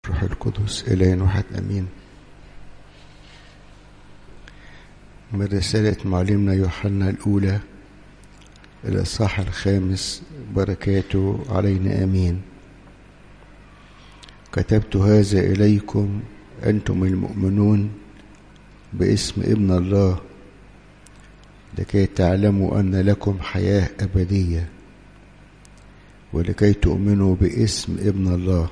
روح القدس إله واحد أمين من رسالة معلمنا يوحنا الأولى الإصحاح الخامس بركاته علينا أمين كتبت هذا إليكم أنتم المؤمنون باسم ابن الله لكي تعلموا أن لكم حياة أبدية ولكي تؤمنوا باسم ابن الله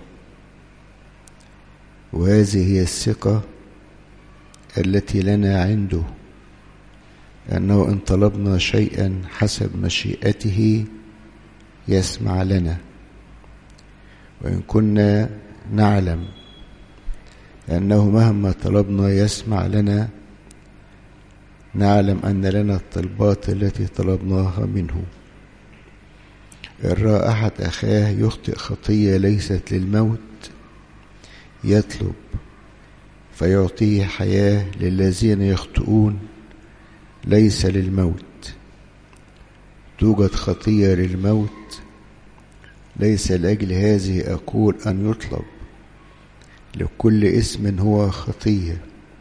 وهذه هي الثقة التي لنا عنده أنه إن طلبنا شيئا حسب مشيئته يسمع لنا وإن كنا نعلم أنه مهما طلبنا يسمع لنا نعلم أن لنا الطلبات التي طلبناها منه إن رأى أحد أخاه يخطئ خطية ليست للموت يطلب فيعطيه حياة للذين يخطئون ليس للموت توجد خطية للموت ليس لأجل هذه أقول أن يطلب لكل اسم هو خطية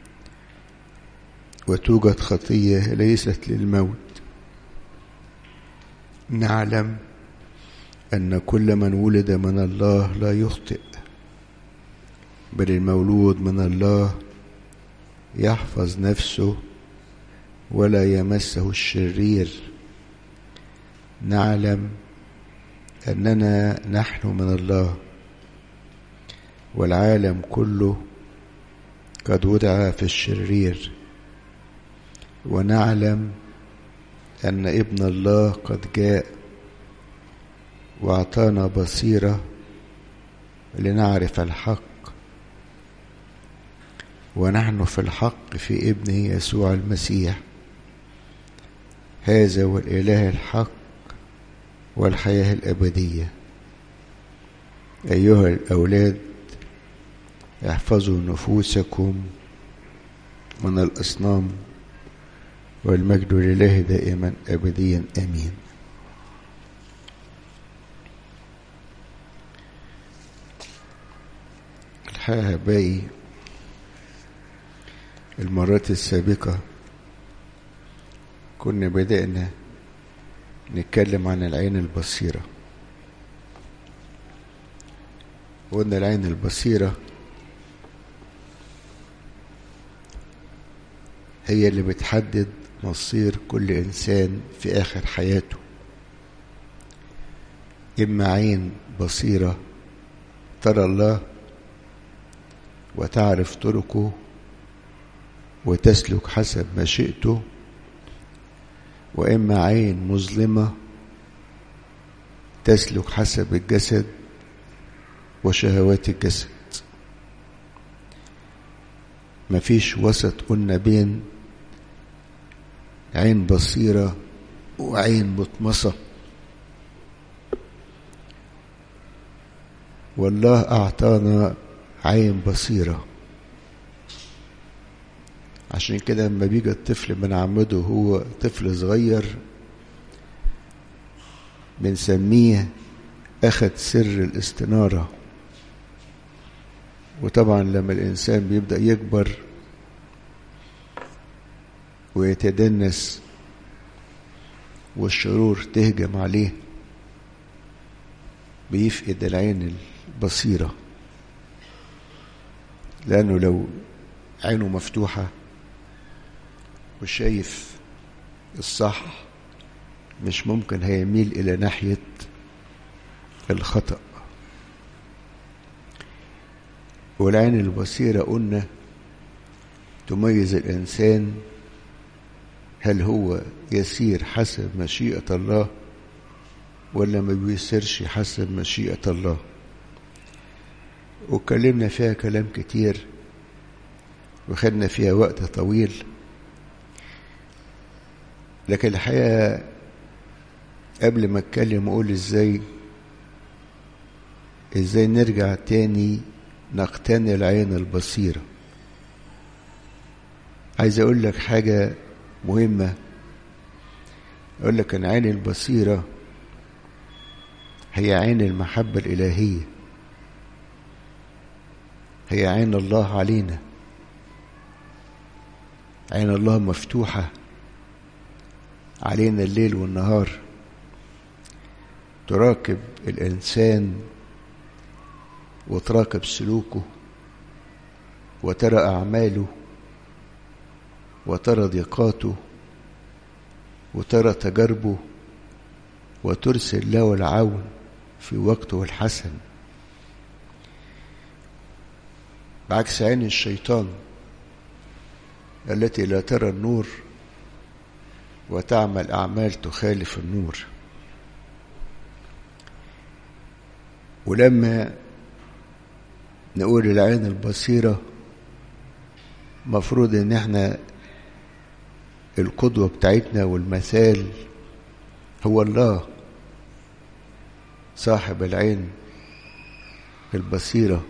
وتوجد خطية ليست للموت نعلم أن كل من ولد من الله لا يخطئ بل المولود من الله يحفظ نفسه ولا يمسه الشرير نعلم أننا نحن من الله والعالم كله قد وضع في الشرير ونعلم أن ابن الله قد جاء وأعطانا بصيرة لنعرف الحق ونحن في الحق في ابنه يسوع المسيح هذا هو الإله الحق والحياة الأبدية أيها الأولاد احفظوا نفوسكم من الأصنام والمجد لله دائما أبديا آمين الحقيقة باقي المرات السابقة كنا بدأنا نتكلم عن العين البصيرة قلنا العين البصيرة هي اللي بتحدد مصير كل إنسان في آخر حياته إما عين بصيرة ترى الله وتعرف طرقه وتسلك حسب مشيئته وإما عين مظلمة تسلك حسب الجسد وشهوات الجسد مفيش وسط قلنا بين عين بصيرة وعين مطمسة والله أعطانا عين بصيرة عشان كده لما بيجي الطفل بنعمده هو طفل صغير بنسميه أخد سر الاستنارة وطبعا لما الإنسان بيبدأ يكبر ويتدنس والشرور تهجم عليه بيفقد العين البصيرة لأنه لو عينه مفتوحة وشايف الصح مش ممكن هيميل إلى ناحية الخطأ والعين البصيرة قلنا تميز الإنسان هل هو يسير حسب مشيئة الله ولا ما بيسيرش حسب مشيئة الله واتكلمنا فيها كلام كتير وخدنا فيها وقت طويل لكن الحقيقة قبل ما اتكلم اقول ازاي ازاي نرجع تاني نقتني العين البصيرة عايز اقول لك حاجة مهمة اقول لك ان عين البصيرة هي عين المحبة الإلهية هي عين الله علينا عين الله مفتوحة علينا الليل والنهار تراقب الإنسان وتراقب سلوكه وترى أعماله وترى ضيقاته وترى تجاربه وترسل له العون في وقته الحسن بعكس عين الشيطان التي لا ترى النور وتعمل أعمال تخالف النور ولما نقول العين البصيرة مفروض ان احنا القدوة بتاعتنا والمثال هو الله صاحب العين البصيرة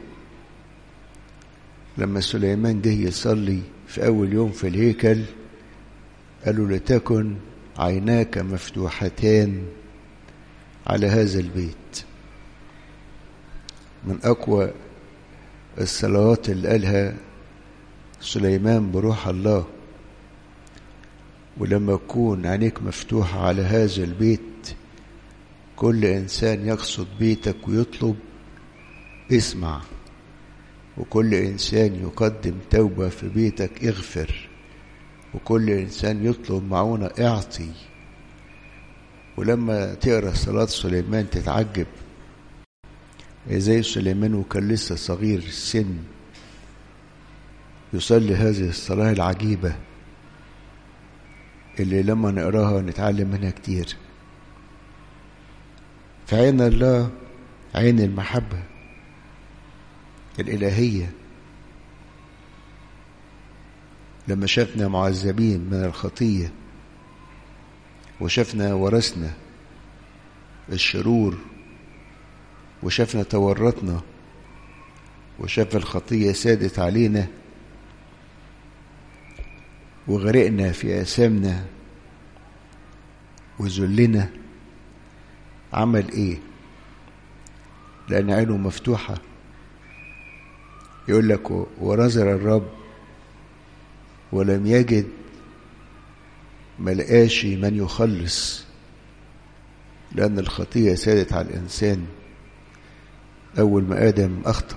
لما سليمان جه يصلي في أول يوم في الهيكل قالوا لتكن عيناك مفتوحتان على هذا البيت من أقوى الصلوات اللي قالها سليمان بروح الله ولما تكون عينيك مفتوحة على هذا البيت كل إنسان يقصد بيتك ويطلب اسمع وكل إنسان يقدم توبة في بيتك اغفر وكل إنسان يطلب معونة اعطي ولما تقرأ صلاة سليمان تتعجب زي سليمان وكان لسه صغير السن يصلي هذه الصلاة العجيبة اللي لما نقراها نتعلم منها كتير فعين الله عين المحبة الإلهية لما شافنا معذبين من الخطية وشافنا ورثنا الشرور وشافنا تورطنا وشاف الخطية سادت علينا وغرقنا في آثامنا وذلنا عمل ايه لأن عينه مفتوحة يقول لك ونظر الرب ولم يجد ملقاش من يخلص لأن الخطية سادت على الإنسان أول ما آدم أخطأ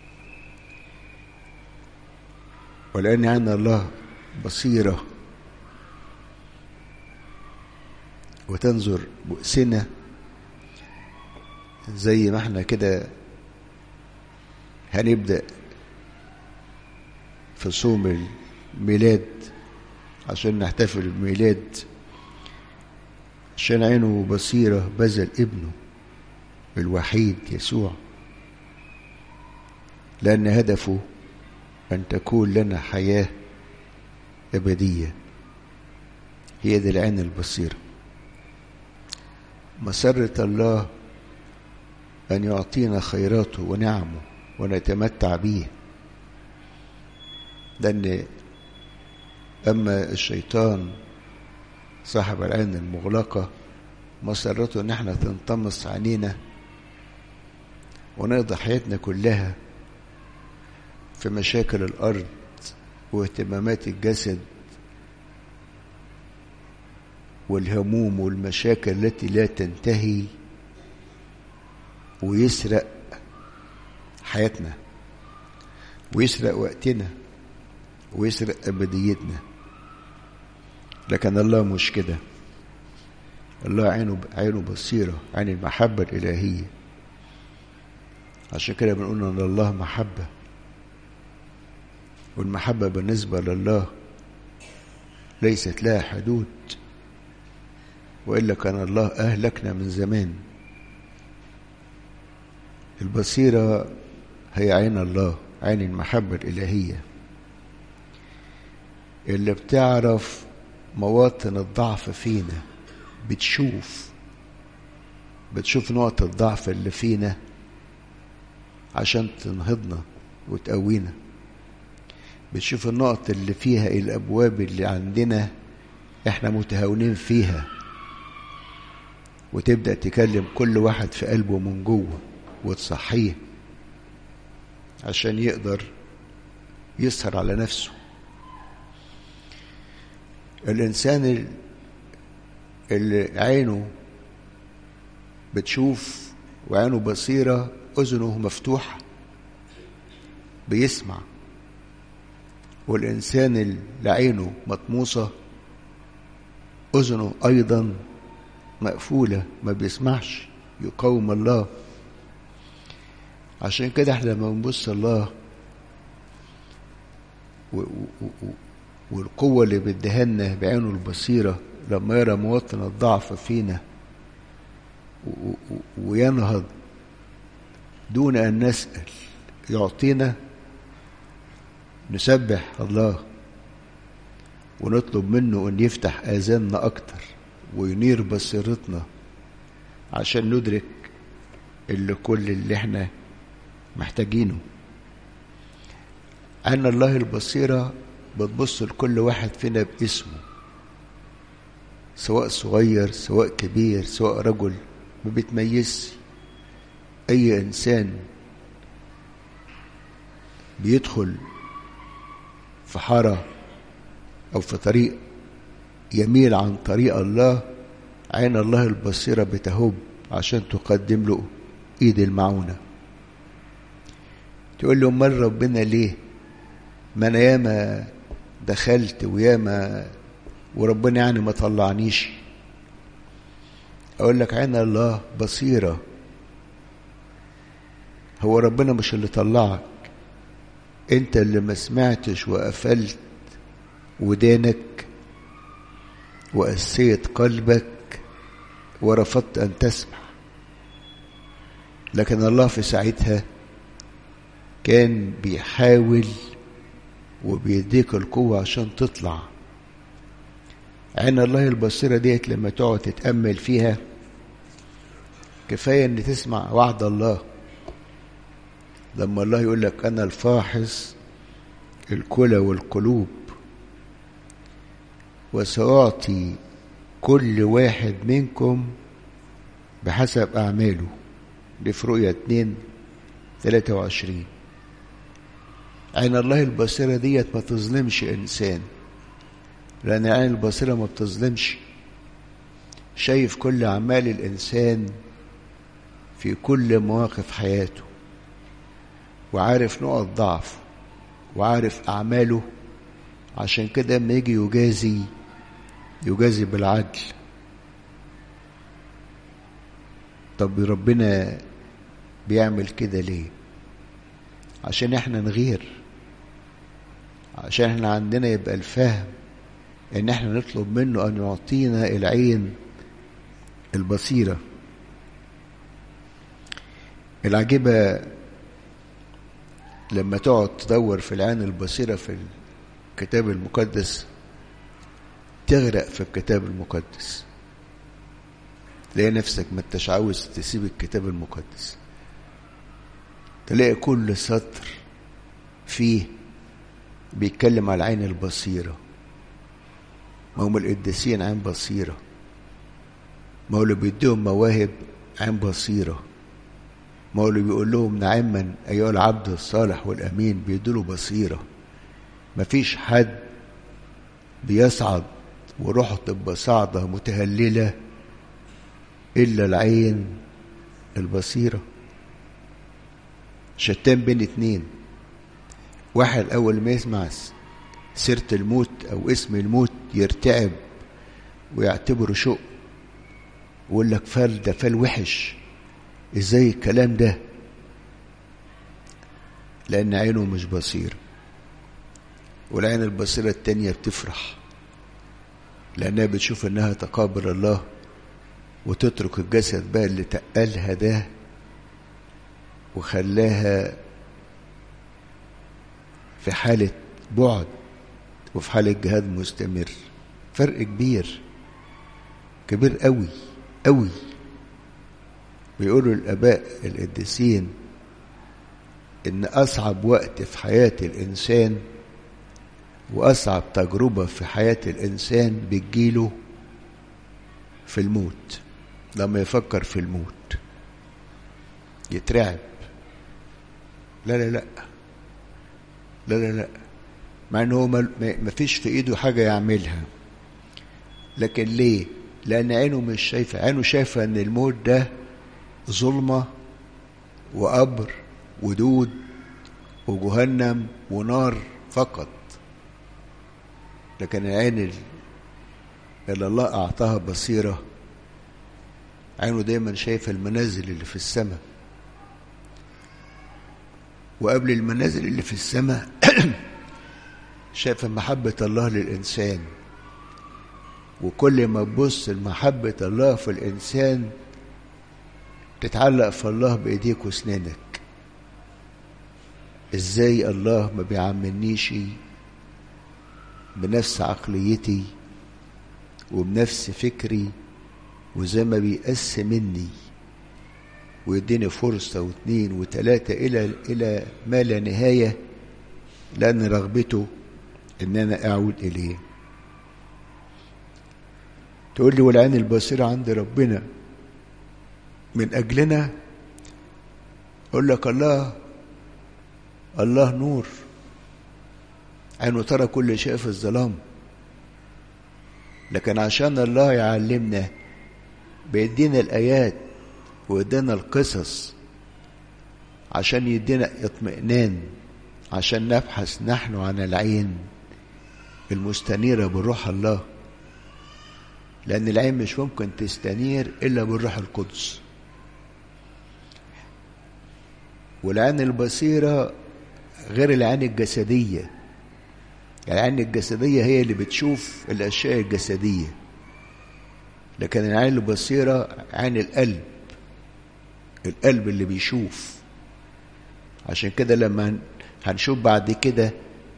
ولأن عين الله بصيرة وتنظر بؤسنا زي ما احنا كده هنبدأ في صوم الميلاد عشان نحتفل بميلاد عشان عينه بصيرة بذل ابنه الوحيد يسوع لأن هدفه أن تكون لنا حياة أبدية هي دي العين البصيرة مسرة الله أن يعطينا خيراته ونعمه ونتمتع به لأن أما الشيطان صاحب العين المغلقة مسرته إن احنا تنطمس عينينا ونقضي حياتنا كلها في مشاكل الأرض واهتمامات الجسد والهموم والمشاكل التي لا تنتهي ويسرق حياتنا ويسرق وقتنا ويسرق أبديتنا لكن الله مش كده الله عينه عينه بصيرة عين المحبة الإلهية عشان كده بنقول إن الله محبة والمحبة بالنسبة لله ليست لها حدود وإلا كان الله أهلكنا من زمان البصيرة هي عين الله عين المحبة الإلهية اللي بتعرف مواطن الضعف فينا بتشوف بتشوف نقط الضعف اللي فينا عشان تنهضنا وتقوينا بتشوف النقط اللي فيها الأبواب اللي عندنا احنا متهاونين فيها وتبدأ تكلم كل واحد في قلبه من جوه وتصحيه عشان يقدر يسهر على نفسه الإنسان اللي عينه بتشوف وعينه بصيرة أذنه مفتوحة بيسمع والإنسان اللي عينه مطموسة أذنه أيضا مقفولة ما بيسمعش يقاوم الله عشان كده احنا لما بنبص الله و و و والقوة اللي بيديها بعينه البصيرة لما يرى مواطن الضعف فينا وينهض دون أن نسأل يعطينا نسبح الله ونطلب منه أن يفتح آذاننا أكتر وينير بصيرتنا عشان ندرك اللي كل اللي احنا محتاجينه أن الله البصيرة بتبص لكل واحد فينا باسمه سواء صغير سواء كبير سواء رجل ما بيتميزش أي إنسان بيدخل في حارة أو في طريق يميل عن طريق الله عين الله البصيرة بتهب عشان تقدم له إيد المعونة تقول له أمال ربنا ليه ما أنا ياما دخلت وياما وربنا يعني ما طلعنيش أقول لك عين الله بصيرة هو ربنا مش اللي طلعك انت اللي ما سمعتش وقفلت ودانك وقسيت قلبك ورفضت ان تسمع لكن الله في ساعتها كان بيحاول وبيديك القوة عشان تطلع عين الله البصيرة ديت لما تقعد تتأمل فيها كفاية ان تسمع وعد الله لما الله يقول لك أنا الفاحص الكلى والقلوب وسأعطي كل واحد منكم بحسب أعماله دي في رؤية 2 23 عين الله البصيرة ديت ما تظلمش إنسان لأن عين البصيرة ما بتظلمش شايف كل أعمال الإنسان في كل مواقف حياته وعارف نقط ضعف وعارف أعماله عشان كده لما يجي يجازي يجازي بالعدل طب ربنا بيعمل كده ليه عشان احنا نغير عشان احنا عندنا يبقى الفهم ان احنا نطلب منه ان يعطينا العين البصيره العجيبه لما تقعد تدور في العين البصيرة في الكتاب المقدس تغرق في الكتاب المقدس تلاقي نفسك ما انتش عاوز تسيب الكتاب المقدس تلاقي كل سطر فيه بيتكلم على العين البصيرة ما هم القديسين عين بصيرة ما هو اللي بيديهم مواهب عين بصيره ما هو اللي بيقول لهم نعما أيها العبد الصالح والأمين بيدوله بصيرة مفيش حد بيصعد وروحه تبقى صاعدة متهللة إلا العين البصيرة شتان بين اتنين واحد أول ما يسمع سيرة الموت أو اسم الموت يرتعب ويعتبره شوق ويقول لك فال ده فال وحش ازاي الكلام ده لان عينه مش بصير والعين البصيرة التانية بتفرح لانها بتشوف انها تقابل الله وتترك الجسد بقى اللي تقلها ده وخلاها في حالة بعد وفي حالة جهاد مستمر فرق كبير كبير قوي قوي بيقولوا الآباء القديسين إن أصعب وقت في حياة الإنسان وأصعب تجربة في حياة الإنسان بتجيله في الموت لما يفكر في الموت يترعب لا لا لا لا لا لا مع ان هو ما فيش في ايده حاجه يعملها لكن ليه لان عينه مش شايفه عينه شايفه ان الموت ده ظلمه وقبر ودود وجهنم ونار فقط لكن العين اللي الله اعطاها بصيره عينه دايما شايفه المنازل اللي في السماء وقبل المنازل اللي في السماء شايفه محبه الله للانسان وكل ما تبص لمحبه الله في الانسان تتعلق في الله بايديك واسنانك ازاي الله ما بيعاملنيش بنفس عقليتي وبنفس فكري وزي ما بيقس مني ويديني فرصة واثنين وثلاثة إلى إلى ما لا نهاية لأن رغبته إن أنا أعود إليه. تقول لي والعين البصيرة عند ربنا من أجلنا أقول لك الله الله نور عينه ترى كل شيء في الظلام لكن عشان الله يعلمنا بيدينا الآيات ويدينا القصص عشان يدينا اطمئنان عشان نبحث نحن عن العين المستنيرة بروح الله لأن العين مش ممكن تستنير إلا بالروح القدس والعين البصيرة غير العين الجسدية العين الجسدية هي اللي بتشوف الأشياء الجسدية لكن العين البصيرة عين القلب القلب اللي بيشوف عشان كده لما هنشوف بعد كده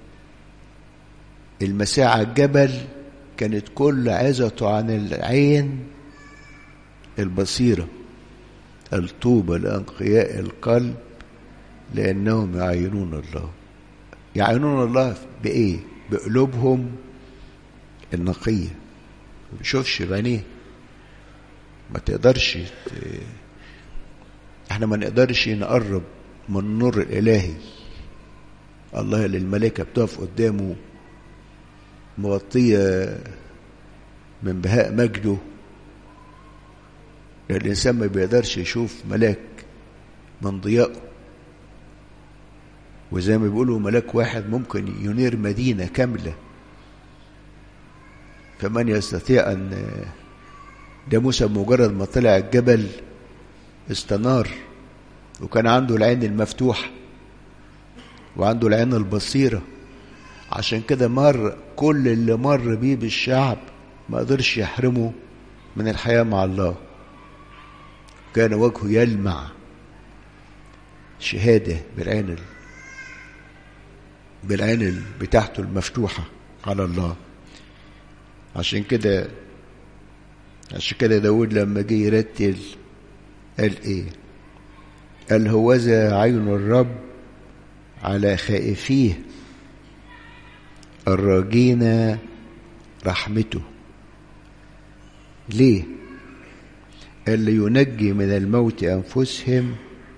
المساعة الجبل كانت كل عظته عن العين البصيرة الطوبة لأنقياء القلب لأنهم يعينون الله يعينون الله بإيه؟ بقلوبهم النقية ما بيشوفش بعينيه ما تقدرش ت... احنا ما نقدرش نقرب من النور الإلهي الله اللي الملائكة بتقف قدامه مغطية من بهاء مجده الإنسان ما بيقدرش يشوف ملاك من ضيائه وزي ما بيقولوا ملاك واحد ممكن ينير مدينة كاملة فمن يستطيع أن ده موسى مجرد ما طلع الجبل استنار وكان عنده العين المفتوحة وعنده العين البصيرة عشان كده مر كل اللي مر بيه بالشعب ما قدرش يحرمه من الحياة مع الله كان وجهه يلمع شهادة بالعين بالعين بتاعته المفتوحة على الله عشان كده عشان كده داود لما جه يرتل قال ايه قال هوذا عين الرب على خائفيه الراجين رحمته ليه قال لينجي من الموت انفسهم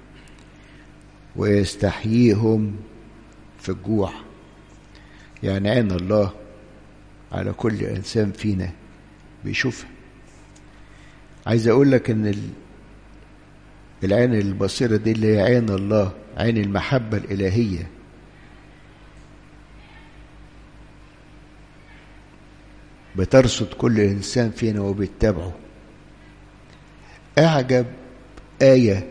ويستحييهم في الجوع يعني عين الله على كل انسان فينا بيشوفها عايز اقول لك ان العين البصيره دي اللي هي عين الله عين المحبه الالهيه بترصد كل انسان فينا وبتتابعه اعجب ايه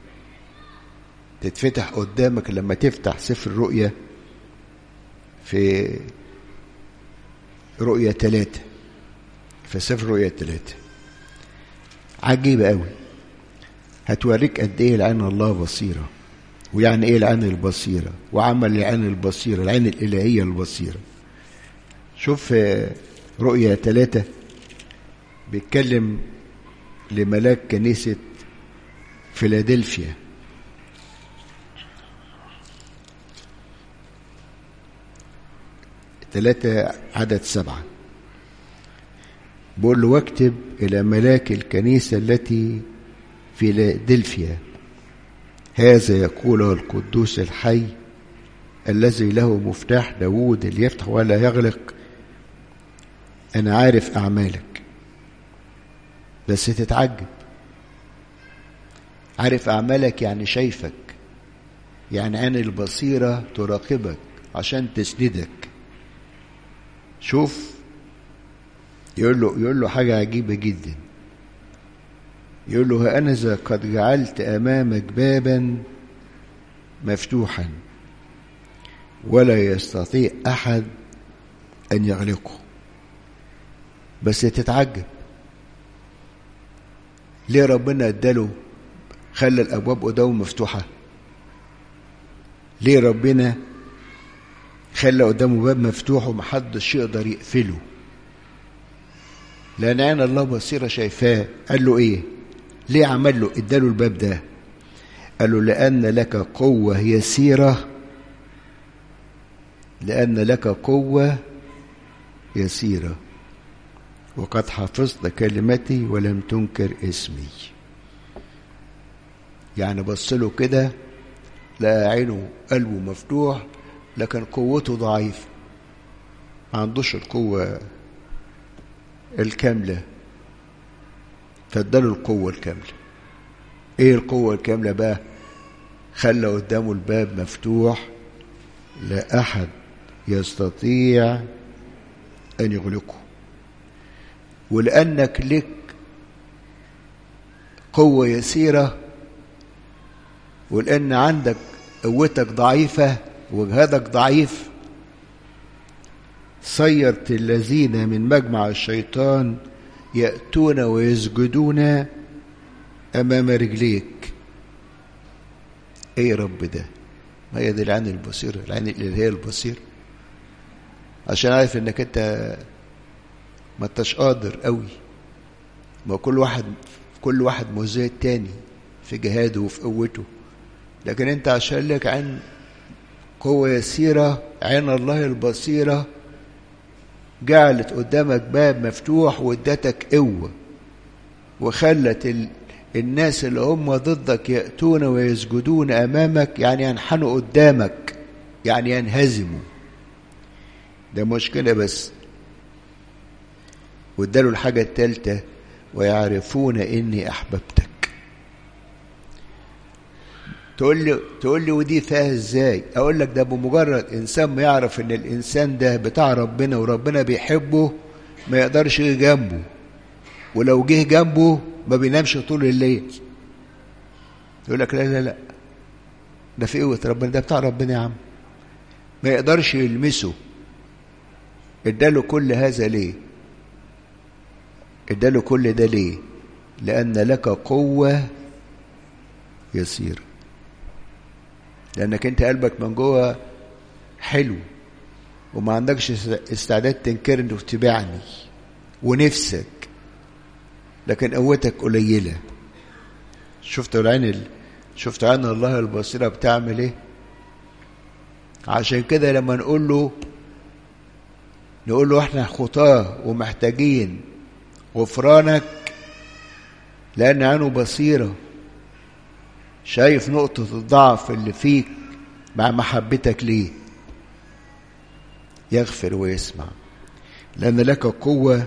تتفتح قدامك لما تفتح سفر الرؤيا في رؤيا ثلاثة في سفر رؤيا ثلاثة عجيبة قوي هتوريك قد ايه العين الله بصيرة ويعني ايه العين البصيرة وعمل العين البصيرة العين الإلهية البصيرة شوف رؤيا ثلاثة بيتكلم لملاك كنيسة فيلادلفيا ثلاثة عدد سبعة بقول له واكتب إلى ملاك الكنيسة التي في فيلادلفيا هذا يقوله القدوس الحي الذي له مفتاح داوود اللي يفتح ولا يغلق أنا عارف أعمالك بس تتعجب عارف أعمالك يعني شايفك يعني عين البصيرة تراقبك عشان تسندك شوف يقول له يقول له حاجة عجيبة جدا يقول له هأنذا قد جعلت أمامك بابا مفتوحا ولا يستطيع أحد أن يغلقه بس تتعجب ليه ربنا اداله خلى الأبواب قدامه مفتوحة ليه ربنا خلى قدامه باب مفتوح ومحدش يقدر يقفله لأن عين الله بصيرة شايفاه قال له إيه ليه عمل له اداله الباب ده قال له لأن لك قوة يسيرة لأن لك قوة يسيرة وقد حفظت كلمتي ولم تنكر اسمي يعني بص له كده لقى عينه قلبه مفتوح لكن قوته ضعيفة ما عندوش القوة الكاملة فاداله القوة الكاملة ايه القوة الكاملة بقى خلى قدامه الباب مفتوح لا أحد يستطيع أن يغلقه ولأنك لك قوة يسيرة ولأن عندك قوتك ضعيفة وجهادك ضعيف صيرت الذين من مجمع الشيطان يأتون ويسجدون أمام رجليك إيه يا رب ده ما هي دي العين البصيرة العين اللي هي البصيرة عشان عارف انك انت ما انتش قادر قوي ما كل واحد كل واحد مزايا التاني في جهاده وفي قوته لكن انت عشان لك عين قوة يسيرة عين الله البصيرة جعلت قدامك باب مفتوح وادتك قوة وخلت ال... الناس اللي هم ضدك يأتون ويسجدون أمامك يعني ينحنوا قدامك يعني ينهزموا ده مشكلة بس واداله الحاجة التالتة ويعرفون إني أحببتك تقول لي تقول لي ودي فيها ازاي اقول لك ده بمجرد انسان ما يعرف ان الانسان ده بتاع ربنا وربنا بيحبه ما يقدرش يجي جنبه ولو جه جنبه ما بينامش طول الليل يقول لك لا لا لا ده في قوة ربنا ده بتاع ربنا يا عم ما يقدرش يلمسه اداله كل هذا ليه اداله كل ده ليه لأن لك قوة يسيرة لأنك أنت قلبك من جوه حلو وما عندكش استعداد تنكرني وتبعني ونفسك لكن قوتك قليلة شفت العين ال... شفت عين الله البصيرة بتعمل ايه عشان كده لما نقول له نقول له احنا خطاة ومحتاجين غفرانك لأن عينه بصيرة شايف نقطة الضعف اللي فيك مع محبتك ليه يغفر ويسمع لأن لك قوة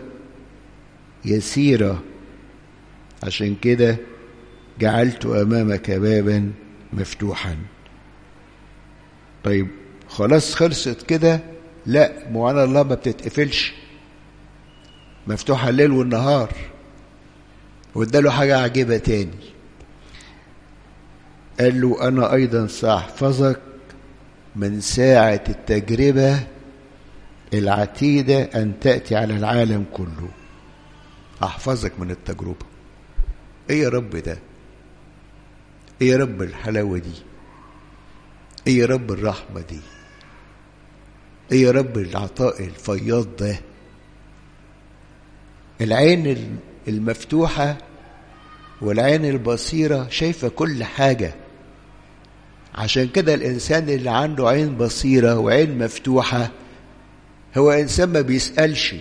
يسيرة عشان كده جعلت أمامك بابا مفتوحا طيب خلاص خلصت كده لا معانا الله ما بتتقفلش مفتوحة الليل والنهار واداله حاجة عجيبة تاني قال له أنا أيضا سأحفظك من ساعة التجربة العتيدة أن تأتي على العالم كله أحفظك من التجربة إيه يا رب ده إيه يا رب الحلاوة دي إيه يا رب الرحمة دي إيه يا رب العطاء الفياض ده العين المفتوحة والعين البصيرة شايفة كل حاجة عشان كده الإنسان اللي عنده عين بصيرة وعين مفتوحة هو إنسان ما بيسألش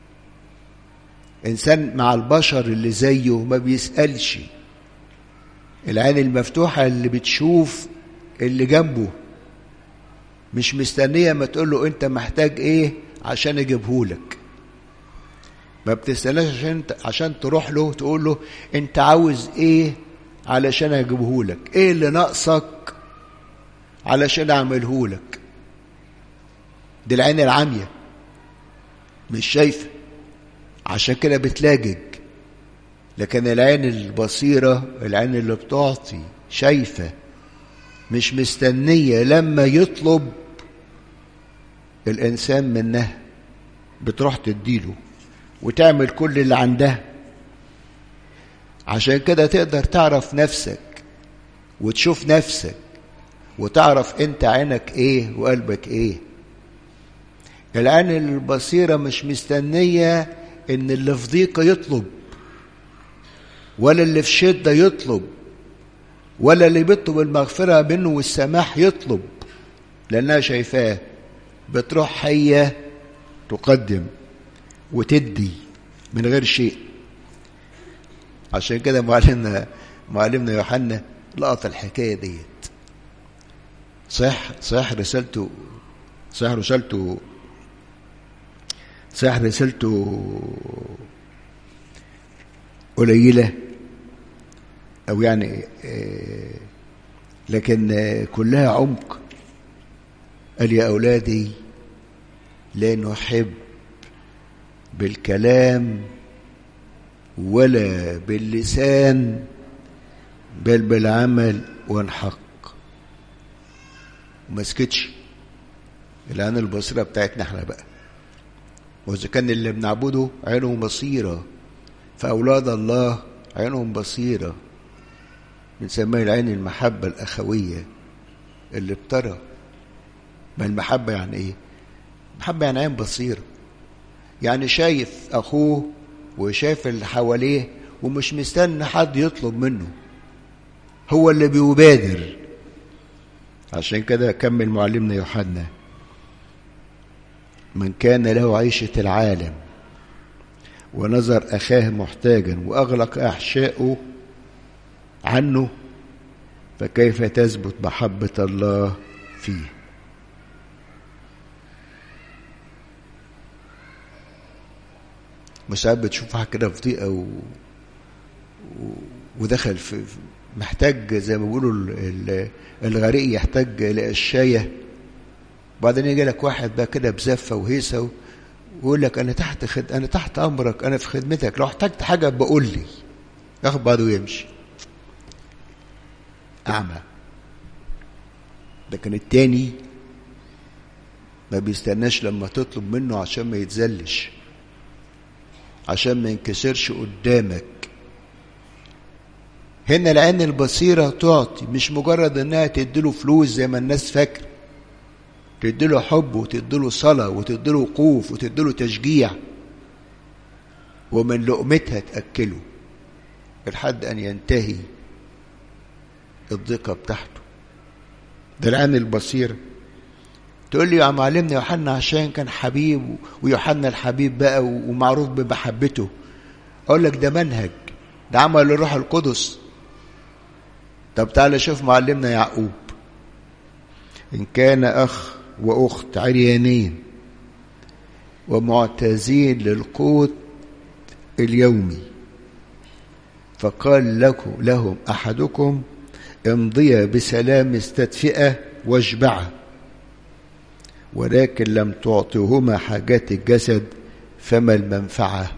إنسان مع البشر اللي زيه ما بيسألش العين المفتوحة اللي بتشوف اللي جنبه مش مستنية ما تقول له انت محتاج ايه عشان اجيبهولك ما بتستناش عشان عشان تروح له تقول له انت عاوز ايه علشان اجيبهولك ايه اللي ناقصك علشان اعملهولك دي العين العامية مش شايفة عشان كده بتلاجج لكن العين البصيرة العين اللي بتعطي شايفة مش مستنية لما يطلب الإنسان منها بتروح تديله وتعمل كل اللي عندها عشان كده تقدر تعرف نفسك وتشوف نفسك وتعرف انت عينك ايه وقلبك ايه العين البصيرة مش مستنية ان اللي في ضيقة يطلب ولا اللي في شدة يطلب ولا اللي بيطلب المغفرة منه والسماح يطلب لأنها شايفاه بتروح هي تقدم وتدي من غير شيء عشان كده معلمنا معلمنا يوحنا لقط الحكاية ديت صح صح رسالته صح رسالته صح رسالته قليلة أو يعني لكن كلها عمق قال يا أولادي لا نحب بالكلام ولا باللسان بل بالعمل والحق وما سكتش الآن البصيرة بتاعتنا احنا بقى وإذا كان اللي بنعبده عينهم بصيرة فأولاد الله عينهم بصيرة بنسميها العين المحبة الأخوية اللي بترى ما المحبة يعني إيه؟ المحبة يعني عين بصيرة يعني شايف أخوه وشايف اللي حواليه ومش مستني حد يطلب منه هو اللي بيبادر عشان كده كمل معلمنا يوحنا من كان له عيشة العالم ونظر أخاه محتاجا وأغلق أحشاؤه عنه فكيف تثبت محبة الله فيه مش ساعات بتشوف واحد كده في ضيقة و... و... ودخل في محتاج زي ما بيقولوا الغريق يحتاج لقشاية وبعدين يجي لك واحد بقى كده بزفة وهيصة ويقول لك أنا تحت خد... أنا تحت أمرك أنا في خدمتك لو احتجت حاجة بقول لي ياخد بعضه ويمشي أعمى لكن التاني ما بيستناش لما تطلب منه عشان ما يتزلش عشان ما ينكسرش قدامك هنا العين البصيرة تعطي مش مجرد انها تديله فلوس زي ما الناس فاكرة تديله حب وتديله صلاة وتديله وقوف وتديله تشجيع ومن لقمتها تأكله لحد أن ينتهي الضيقة بتاعته ده العين البصيرة تقول لي يا معلمنا يوحنا عشان كان حبيب ويوحنا الحبيب بقى ومعروف بمحبته اقول لك ده منهج ده عمل الروح القدس طب تعالى شوف معلمنا يعقوب ان كان اخ واخت عريانين ومعتازين للقوت اليومي فقال لكم لهم احدكم امضيا بسلام استدفئه واشبعه ولكن لم تعطيهما حاجات الجسد فما المنفعة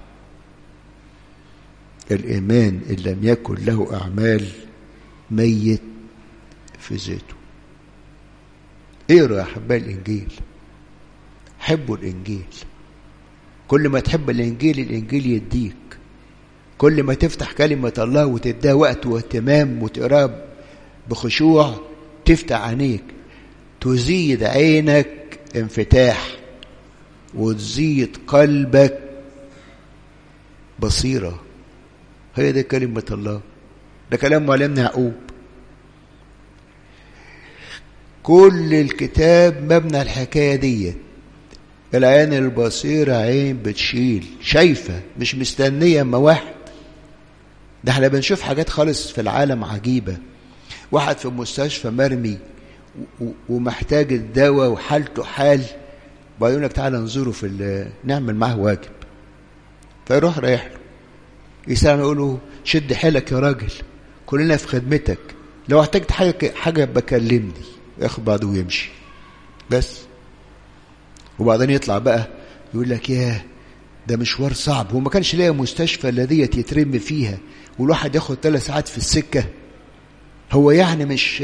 الإيمان إن لم يكن له أعمال ميت في ذاته اقرا يا حبايب الإنجيل حبوا الإنجيل كل ما تحب الإنجيل الإنجيل يديك كل ما تفتح كلمة الله وتديها وقت واهتمام وتقراها بخشوع تفتح عينيك تزيد عينك انفتاح وتزيد قلبك بصيرة هي دي كلمة الله ده كلام معلمنا يعقوب كل الكتاب مبنى الحكاية ديت العين البصيرة عين بتشيل شايفة مش مستنية اما واحد ده احنا بنشوف حاجات خالص في العالم عجيبة واحد في مستشفى مرمي ومحتاج الدواء وحالته حال وبعدين يقول لك تعالى نزوره في نعمل معاه واجب فيروح رايح له يسأل يقول له شد حيلك يا راجل كلنا في خدمتك لو احتجت حاجة حاجة بكلمني ياخد بعضه ويمشي بس وبعدين يطلع بقى يقول لك ياه ده مشوار صعب هو ما كانش لاقي مستشفى الا ديت يترمي فيها والواحد ياخد ثلاث ساعات في السكه هو يعني مش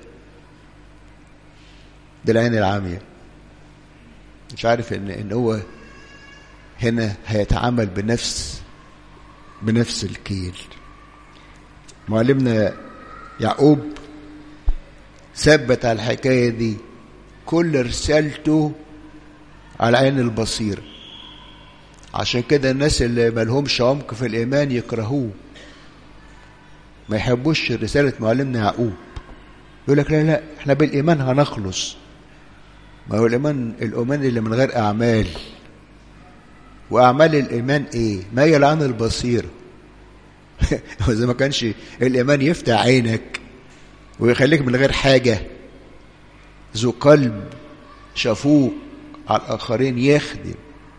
ده العين العاميه مش عارف ان ان هو هنا هيتعامل بنفس بنفس الكيل معلمنا يعقوب ثبت على الحكايه دي كل رسالته على عين البصيره عشان كده الناس اللي مالهمش عمق في الإيمان يكرهوه ما يحبوش رسالة معلمنا يعقوب يقول لك لا لا احنا بالإيمان هنخلص ما هو الإيمان الإيمان اللي من غير أعمال وأعمال الإيمان إيه؟ ما هي العين البصيرة وإذا ما كانش الإيمان يفتح عينك ويخليك من غير حاجة ذو قلب شفوق على الآخرين يخدم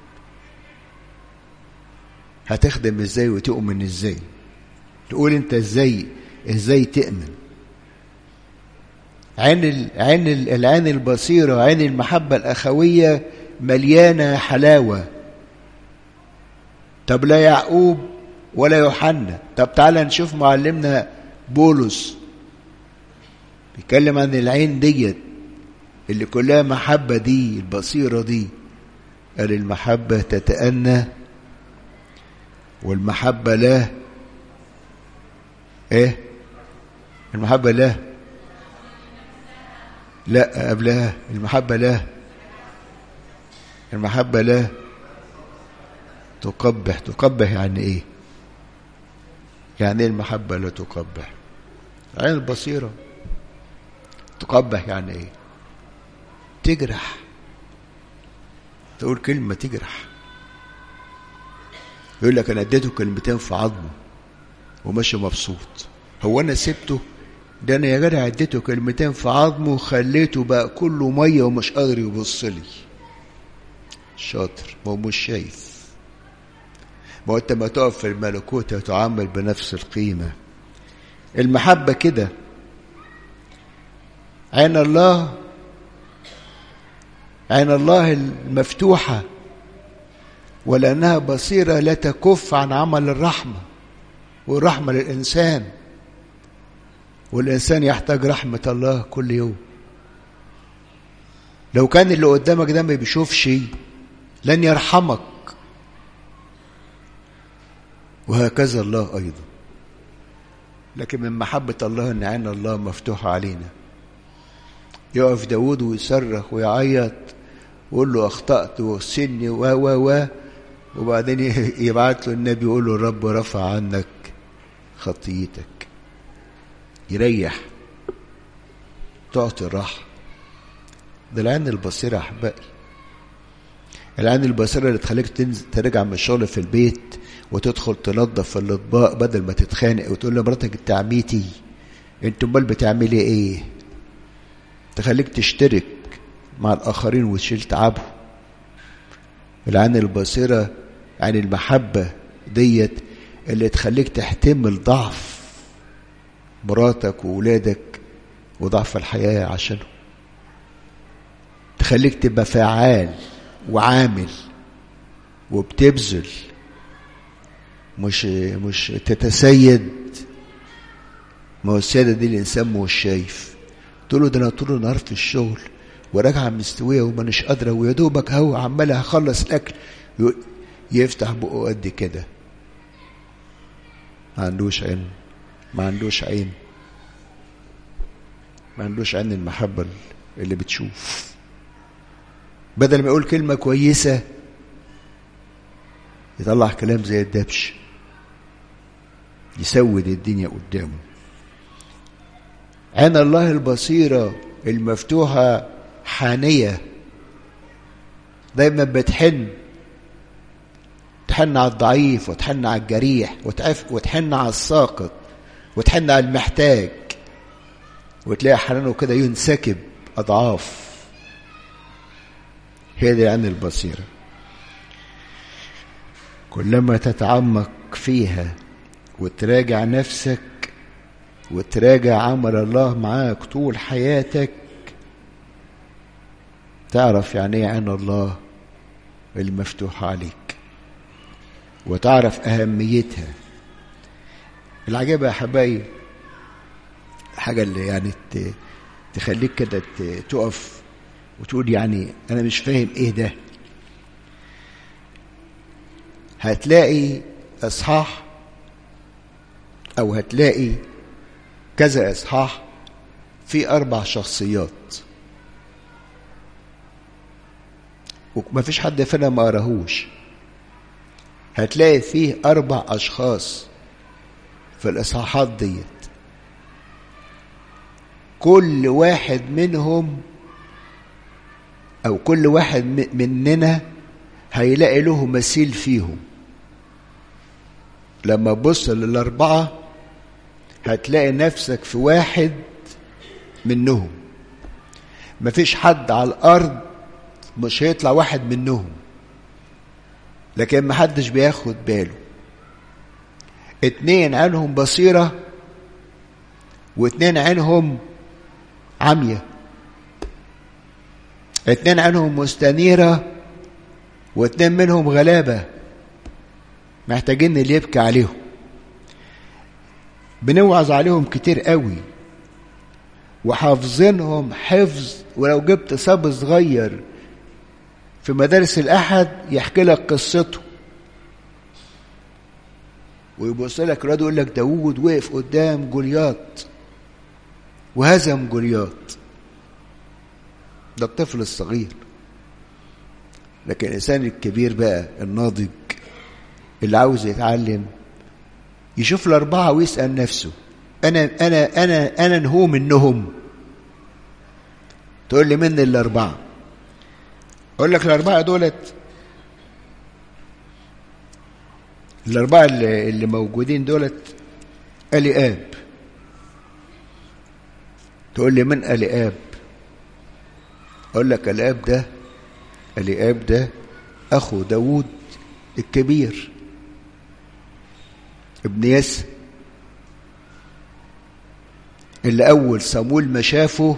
هتخدم ازاي وتؤمن ازاي تقول انت ازاي ازاي تؤمن عين ال... عين ال... العين البصيره عين المحبه الاخويه مليانه حلاوه طب لا يعقوب ولا يوحنا طب تعالى نشوف معلمنا بولس بيتكلم عن العين ديت اللي كلها محبه دي البصيره دي قال المحبه تتأنى والمحبة لا ايه المحبة لا لا قبلها المحبة لا المحبة لا تقبح تقبح يعني ايه يعني ايه المحبة لا تقبح عين البصيرة تقبح يعني ايه تجرح تقول كلمة تجرح يقول لك انا اديته كلمتين في عظمه وماشي مبسوط هو انا سبته ده انا يا جدع اديته كلمتين في عظمه وخليته بقى كله ميه ومش قادر يبص لي شاطر ما هو مش شايف ما هو انت ما تقف في الملكوت هتعامل بنفس القيمه المحبه كده عين الله عين الله المفتوحه ولأنها بصيرة لا تكف عن عمل الرحمة والرحمة للإنسان والإنسان يحتاج رحمة الله كل يوم لو كان اللي قدامك ده ما بيشوفش لن يرحمك وهكذا الله أيضا لكن من محبة الله أن عين الله مفتوحة علينا يقف داود ويصرخ ويعيط ويقول له أخطأت وسني و و و وبعدين يبعت له النبي يقول له الرب رفع عنك خطيتك يريح تعطي الراحة ده العين البصيرة يا أحبائي العين البصيرة اللي تخليك تنزل ترجع من الشغل في البيت وتدخل تنظف في الأطباق بدل ما تتخانق وتقول لمراتك انت عميتي انت امال بتعملي ايه تخليك تشترك مع الآخرين وتشيل تعبهم العين البصيرة عن المحبة ديت اللي تخليك تحتمل ضعف مراتك وولادك وضعف الحياة عشانهم تخليك تبقى فعال وعامل وبتبذل مش مش تتسيد ما هو السيادة دي الإنسان مش شايف تقول له ده أنا طول النهار في الشغل وراجعة مستوية ومانيش قادرة ويا دوبك هو عمال هخلص الأكل يفتح بقه قد كده ما عندوش عين ما عندوش عين ما عندوش عين المحبة اللي بتشوف بدل ما يقول كلمة كويسة يطلع كلام زي الدبش يسود الدنيا قدامه عين الله البصيرة المفتوحة حانية دايما بتحن وتحن على الضعيف وتحن على الجريح وتحن على الساقط وتحن على المحتاج وتلاقي حنانه كده ينسكب أضعاف هي دي عن البصيرة كلما تتعمق فيها وتراجع نفسك وتراجع عمل الله معاك طول حياتك تعرف يعني ايه عين الله المفتوحة عليك وتعرف أهميتها العجيبة يا حبايب الحاجة اللي يعني تخليك كده تقف وتقول يعني أنا مش فاهم إيه ده هتلاقي إصحاح أو هتلاقي كذا إصحاح في أربع شخصيات وما فيش حد فينا ما قراهوش هتلاقي فيه أربع أشخاص في الإصحاحات ديت كل واحد منهم أو كل واحد مننا هيلاقي له مثيل فيهم لما تبص للأربعة هتلاقي نفسك في واحد منهم مفيش حد على الأرض مش هيطلع واحد منهم لكن محدش بياخد باله اتنين عينهم بصيرة واتنين عينهم عمية اتنين عينهم مستنيرة واتنين منهم غلابة محتاجين اللي يبكي عليهم بنوعظ عليهم كتير قوي وحافظينهم حفظ ولو جبت صب صغير في مدارس الأحد يحكي لك قصته ويبص لك الواد يقول لك داوود وقف قدام جولياط وهزم جولياط ده الطفل الصغير لكن الإنسان الكبير بقى الناضج اللي عاوز يتعلم يشوف الأربعة ويسأل نفسه أنا أنا أنا أنا هو منهم تقول لي من الأربعة أقول لك الأربعة دولت الأربعة اللي, اللي موجودين دولت ألي آب تقول لي من ألي آب أقول لك الآب ده ألي آب ده أخو داوود الكبير ابن يس اللي أول صمويل ما شافه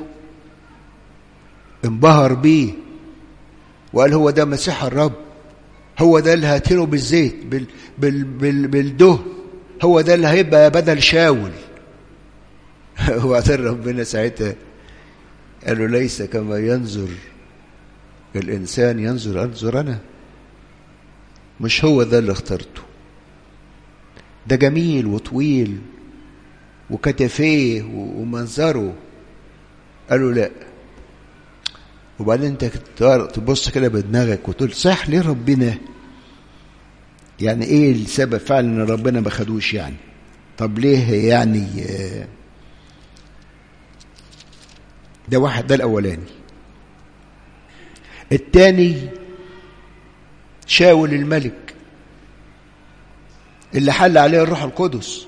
انبهر بيه وقال هو ده مسيح الرب هو ده اللي هاتينه بالزيت بال بال بال بالدهن هو ده اللي هيبقى بدل شاول وبعدين ربنا ساعتها قال له ليس كما ينظر الإنسان ينظر أنظر أنا مش هو ده اللي اخترته ده جميل وطويل وكتفيه ومنظره قالوا لا وبعدين انت تبص كده بدماغك وتقول صح ليه ربنا يعني ايه السبب فعلا ان ربنا ما خدوش يعني طب ليه يعني ده واحد ده الاولاني التاني شاول الملك اللي حل عليه الروح القدس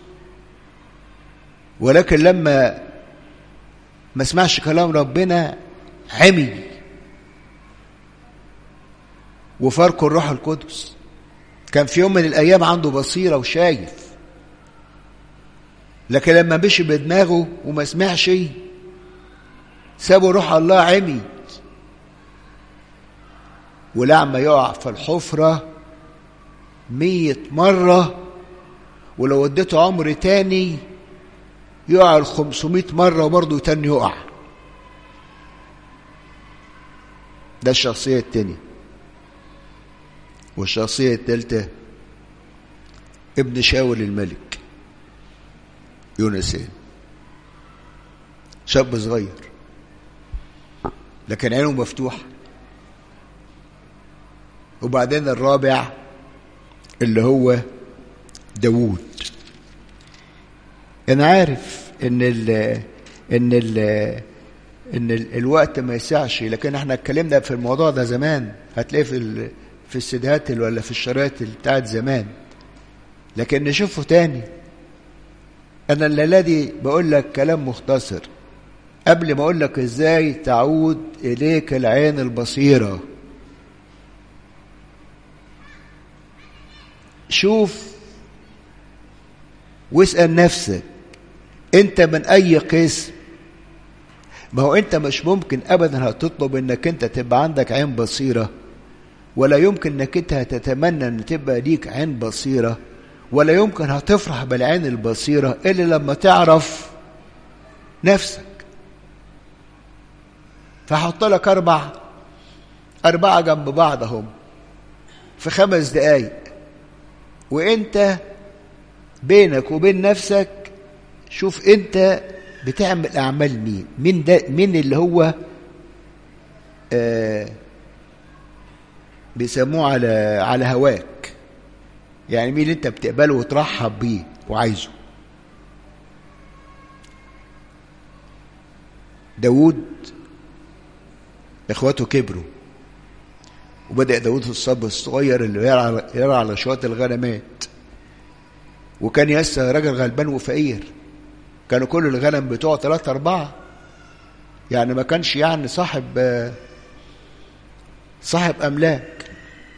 ولكن لما ما سمعش كلام ربنا عمي وفارقه الروح القدس كان في يوم من الايام عنده بصيره وشايف لكن لما مشي بدماغه وما سمعش سابوا روح الله عمي ولما يقع في الحفرة مية مرة ولو اديته عمر تاني يقع الخمسمائة مرة وبرضه تاني يقع ده الشخصية التانية والشخصية التالتة ابن شاول الملك يونسين شاب صغير لكن عينه مفتوحة وبعدين الرابع اللي هو داوود انا عارف ان ال ان ال ان ال الوقت ما يسعش لكن احنا اتكلمنا في الموضوع ده زمان هتلاقيه في في السيدات ولا في الشرايط بتاعت زمان لكن نشوفه تاني انا الليله دي بقول لك كلام مختصر قبل ما اقول لك ازاي تعود اليك العين البصيره شوف واسال نفسك انت من اي قسم ما هو انت مش ممكن ابدا هتطلب انك انت تبقى عندك عين بصيره ولا يمكن انك انت هتتمنى ان تبقى ليك عين بصيره ولا يمكن هتفرح بالعين البصيره الا لما تعرف نفسك فحط لك اربع اربعه جنب بعض هم في خمس دقايق وانت بينك وبين نفسك شوف انت بتعمل اعمال مين مين ده مين اللي هو آه بيسموه على على هواك يعني مين اللي انت بتقبله وترحب بيه وعايزه داود اخواته كبروا وبدأ داود الصب الصغير اللي يرعى يرعى على شوية الغنمات وكان يسا راجل غلبان وفقير كانوا كل الغنم بتوعه ثلاثة أربعة يعني ما كانش يعني صاحب صاحب أملاك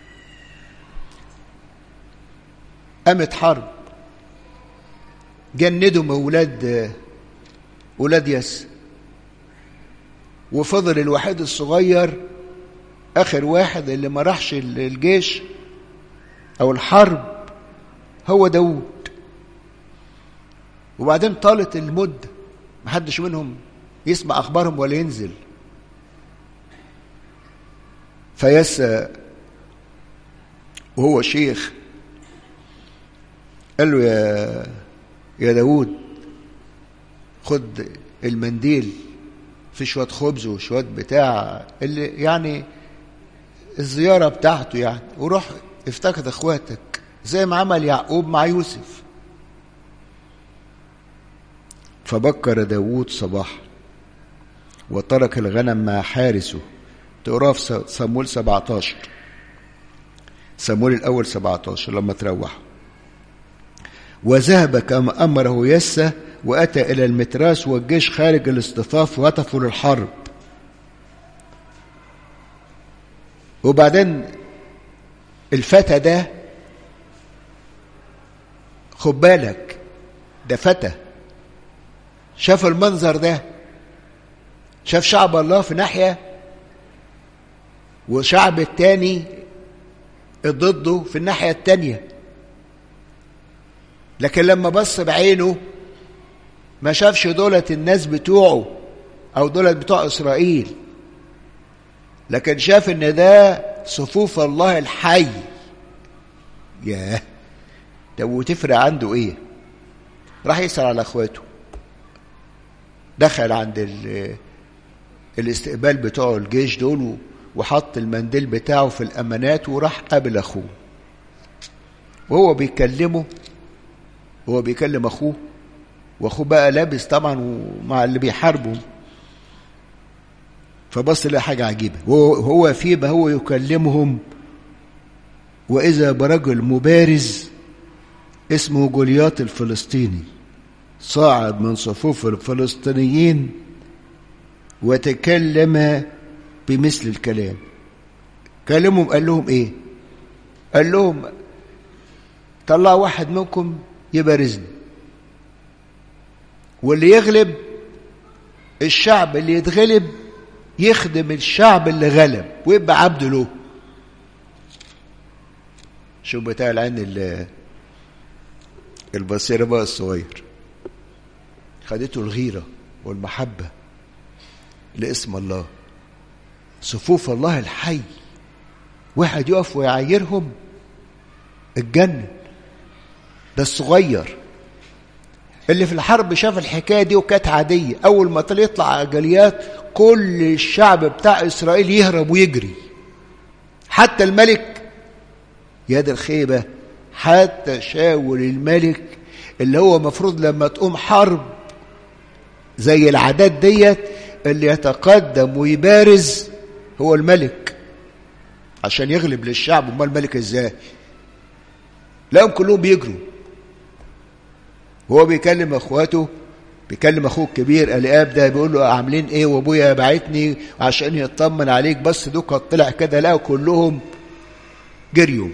قامت حرب جندوا من ولاد ولاد يس وفضل الوحيد الصغير آخر واحد اللي ما راحش الجيش أو الحرب هو داود وبعدين طالت المدة محدش منهم يسمع أخبارهم ولا ينزل فيسى وهو شيخ قال له يا يا داود خد المنديل في شوية خبز وشوية بتاع اللي يعني الزيارة بتاعته يعني وروح افتقد اخواتك زي ما عمل يعقوب مع يوسف فبكر داود صباح وترك الغنم مع حارسه تقراه في صمويل 17 صمويل الأول 17 لما تروحوا وذهب كما أمره يسى وأتى إلى المتراس والجيش خارج الاصطفاف وهتفوا للحرب وبعدين الفتى ده خد بالك ده فتى شاف المنظر ده شاف شعب الله في ناحية وشعب التاني ضده في الناحية التانية لكن لما بص بعينه ما شافش دولة الناس بتوعه أو دولة بتوع إسرائيل لكن شاف إن ده صفوف الله الحي ياه طب وتفرق عنده إيه؟ راح يسأل على إخواته دخل عند الاستقبال بتوعه الجيش دول وحط المنديل بتاعه في الأمانات وراح قابل أخوه وهو بيكلمه هو بيكلم أخوه وأخوه بقى لابس طبعا مع اللي بيحاربه فبص لقى حاجة عجيبة وهو في ما هو يكلمهم وإذا برجل مبارز اسمه جولياط الفلسطيني صاعد من صفوف الفلسطينيين وتكلم بمثل الكلام كلمهم قال لهم ايه قال لهم طلع واحد منكم يبارزني واللي يغلب الشعب اللي يتغلب يخدم الشعب اللي غلب ويبقى عبد له شوف بتاع العين البصيرة بقى الصغير خدته الغيرة والمحبة لاسم الله صفوف الله الحي واحد يقف ويعايرهم الجنة ده الصغير اللي في الحرب شاف الحكاية دي وكانت عادية أول ما طلع يطلع جليات كل الشعب بتاع إسرائيل يهرب ويجري حتى الملك يا دي الخيبة حتى شاول الملك اللي هو مفروض لما تقوم حرب زي العادات ديت اللي يتقدم ويبارز هو الملك عشان يغلب للشعب امال الملك ازاي لقوا كلهم بيجروا وهو بيكلم اخواته بيكلم اخوه الكبير الاب ده بيقول له عاملين ايه وابويا بعتني عشان يطمن عليك بس دوك طلع كده لقوا كلهم جريوا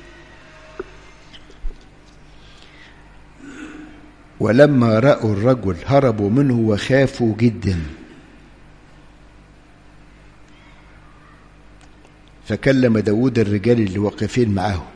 ولما رأوا الرجل هربوا منه وخافوا جدا فكلم داود الرجال اللي واقفين معاه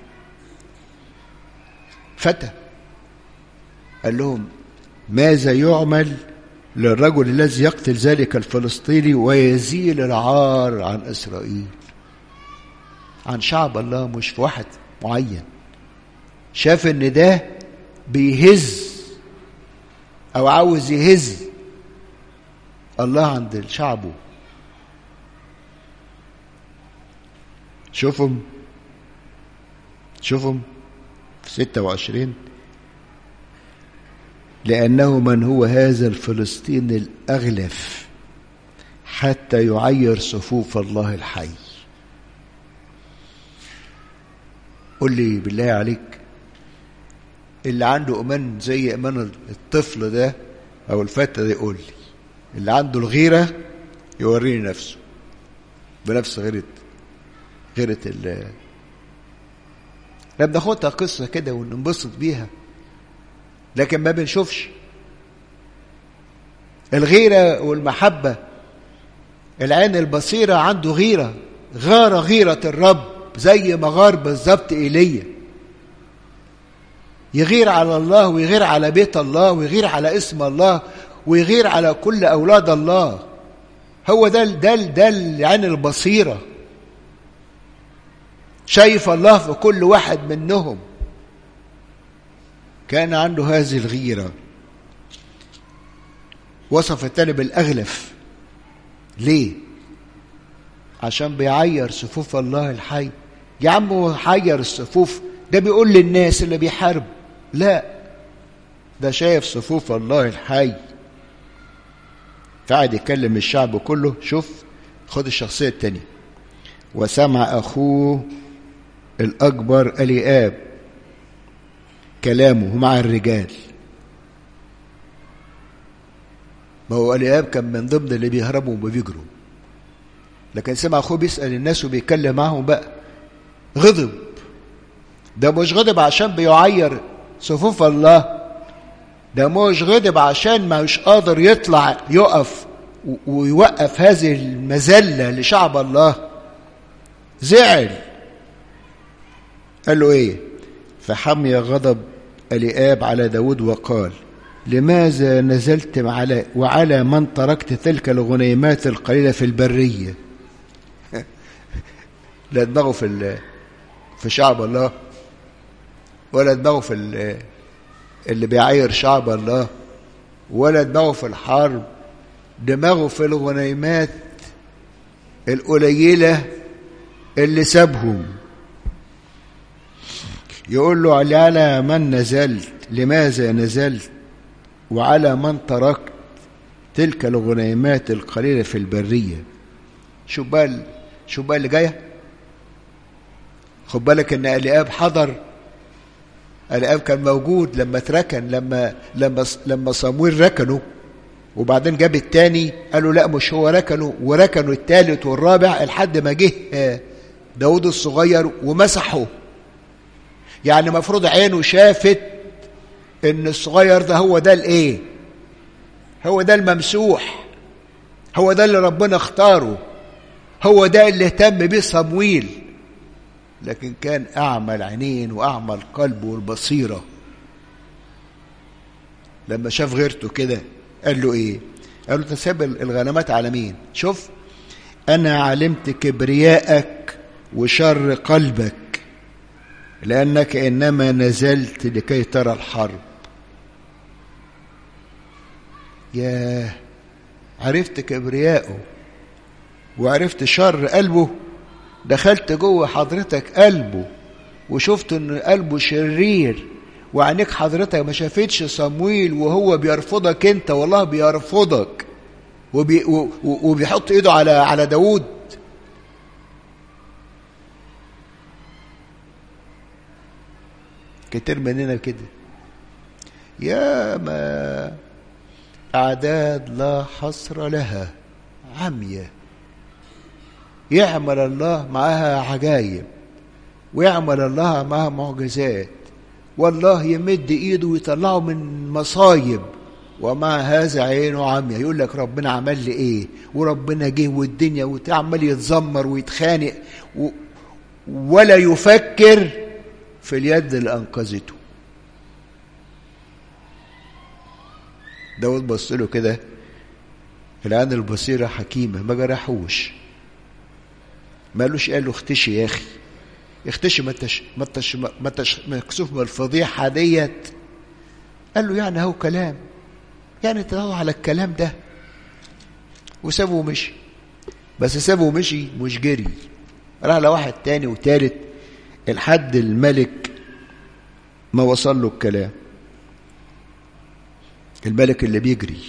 فتى قال لهم ماذا يعمل للرجل الذي يقتل ذلك الفلسطيني ويزيل العار عن إسرائيل عن شعب الله مش في واحد معين شاف ان ده بيهز او عاوز يهز الله عند شعبه شوفهم شوفهم في 26 لأنه من هو هذا الفلسطيني الأغلف حتى يعير صفوف الله الحي قل لي بالله عليك اللي عنده إيمان زي إيمان الطفل ده أو الفتى ده يقول لي اللي عنده الغيرة يوريني نفسه بنفس غيرة غيرة ال لما ناخدها قصة كده وننبسط بيها لكن ما بنشوفش الغيرة والمحبة العين البصيرة عنده غيرة غار غيرة الرب زي ما غار بالظبط إيليا يغير على الله ويغير على بيت الله ويغير على اسم الله ويغير على كل أولاد الله هو ده ده ده العين البصيرة شايف الله في كل واحد منهم كان عنده هذه الغيرة وصف التاني بالأغلف ليه عشان بيعير صفوف الله الحي يا عم هو حير الصفوف ده بيقول للناس اللي بيحارب لا ده شايف صفوف الله الحي فقعد يكلم الشعب كله شوف خد الشخصية التانية وسمع أخوه الأكبر اليآب كلامه مع الرجال ما هو الياب كان من ضمن اللي بيهربوا وبيجروا لكن سمع اخوه بيسال الناس وبيتكلم معاهم بقى غضب ده مش غضب عشان بيعير صفوف الله ده مش غضب عشان مش قادر يطلع يقف ويوقف هذه المذله لشعب الله زعل قال له ايه فحمي غضب الياب على داود وقال لماذا نزلت على وعلى من تركت تلك الغنيمات القليلة في البرية لا دماغه في في شعب الله ولا دماغه في اللي بيعاير شعب الله ولا دماغه في الحرب دماغه في الغنيمات القليلة اللي سابهم يقول له على من نزلت لماذا نزلت وعلى من تركت تلك الغنيمات القليلة في البرية شوف بقى شوف بقى اللي جاية خد بالك ان الياب حضر الياب كان موجود لما اتركن لما لما لما صمويل ركنه وبعدين جاب التاني قالوا لا مش هو ركنه وركنوا التالت والرابع لحد ما جه داود الصغير ومسحه يعني مفروض عينه شافت ان الصغير ده هو ده الايه هو ده الممسوح هو ده اللي ربنا اختاره هو ده اللي اهتم بيه صمويل لكن كان اعمى العينين واعمى القلب والبصيره لما شاف غيرته كده قال له ايه قال له تساب الغنمات على مين شوف انا علمت كبريائك وشر قلبك لأنك إنما نزلت لكي ترى الحرب ياه عرفت كبرياءه وعرفت شر قلبه دخلت جوه حضرتك قلبه وشفت ان قلبه شرير وعينيك حضرتك ما شافتش صمويل وهو بيرفضك انت والله بيرفضك وبي وبيحط ايده على على داوود كتير مننا كده يا ما أعداد لا حصر لها عمية يعمل الله معها عجايب ويعمل الله معها معجزات والله يمد ايده ويطلعه من مصايب ومع هذا عينه عمية يقول لك ربنا عمل لي ايه وربنا جه والدنيا وعمال يتذمر ويتخانق و ولا يفكر في اليد اللي انقذته داود بص له كده العين البصيره حكيمه ما جرحوش ما قالوش قال له اختشي يا اخي اختشي ما انتش ما انتش ما انتش مكسوف من الفضيحه ديت قال له يعني هو كلام يعني تدور على الكلام ده وسابه ومشي بس سابه ومشي مش جري راح لواحد تاني وتالت الحد الملك ما وصل له الكلام الملك اللي بيجري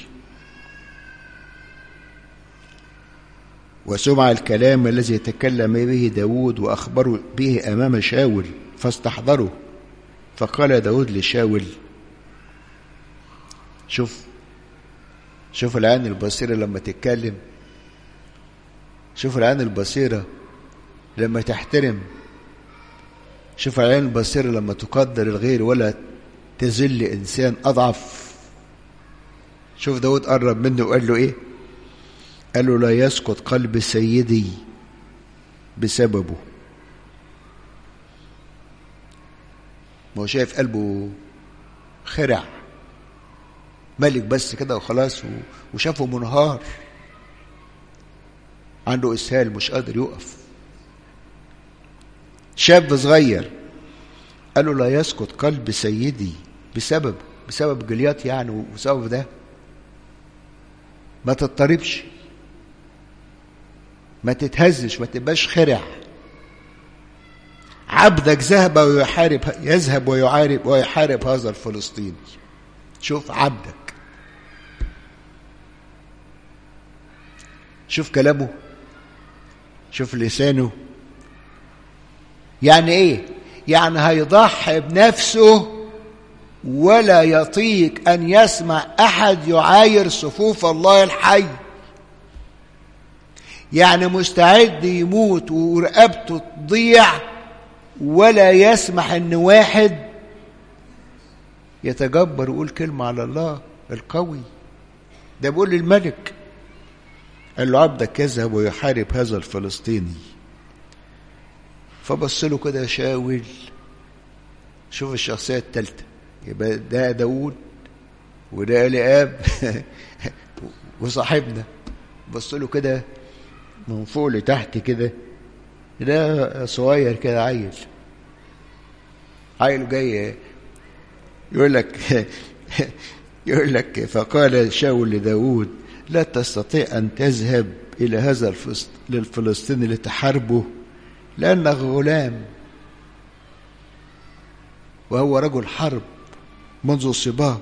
وسمع الكلام الذي يتكلم به داود وأخبره به أمام شاول فاستحضره فقال داود لشاول شوف شوف العين البصيرة لما تتكلم شوف العين البصيرة لما تحترم شوف العين البصيرة لما تقدر الغير ولا تذل إنسان أضعف شوف داود قرب منه وقال له إيه قال له لا يسقط قلب سيدي بسببه ما هو شايف قلبه خرع ملك بس كده وخلاص وشافه منهار عنده اسهال مش قادر يقف شاب صغير قال له لا يسقط قلب سيدي بسبب بسبب جليات يعني وسبب ده ما تضطربش ما تتهزش ما تبقاش خرع عبدك ذهب ويحارب يذهب ويعارب ويحارب هذا الفلسطيني شوف عبدك شوف كلامه شوف لسانه يعني ايه يعني هيضحي بنفسه ولا يطيق ان يسمع احد يعاير صفوف الله الحي يعني مستعد يموت ورقبته تضيع ولا يسمح ان واحد يتجبر ويقول كلمة على الله القوي ده بيقول للملك قال له عبدك يذهب ويحارب هذا الفلسطيني فبص له كده شاول شوف الشخصية الثالثة يبقى ده داود وده الاب وصاحبنا بص له كده من فوق لتحت كده ده صغير كده عيل عيل جاي يقول لك يقول لك فقال شاول لداود لا تستطيع أن تذهب إلى هذا للفلسطيني لتحاربه لأنك غلام وهو رجل حرب منذ الصبا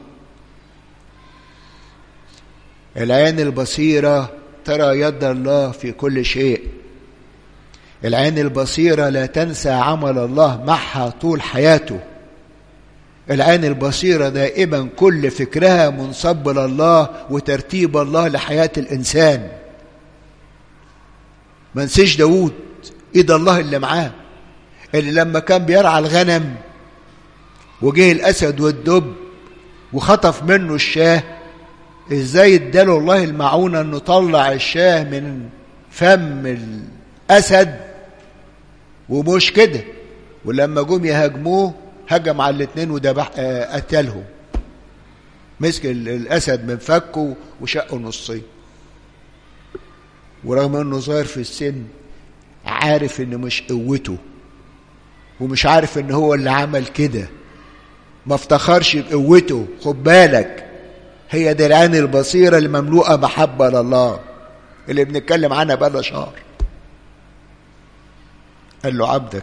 العين البصيرة ترى يد الله في كل شيء العين البصيرة لا تنسى عمل الله معها طول حياته العين البصيرة دائما كل فكرها منصب لله وترتيب الله لحياة الإنسان ما نسيش داود إيد الله اللي معاه اللي لما كان بيرعى الغنم وجه الأسد والدب وخطف منه الشاه ازاي اداله الله المعونة انه طلع الشاه من فم الأسد ومش كده ولما جم يهاجموه هجم على الاثنين وذبح قتلهم مسك الاسد من فكه وشقه نصين ورغم انه صغير في السن عارف ان مش قوته ومش عارف ان هو اللي عمل كده ما افتخرش بقوته خد بالك هي دي العين البصيرة اللي مملوءة محبة لله اللي بنتكلم عنها بقى شهر قال له عبدك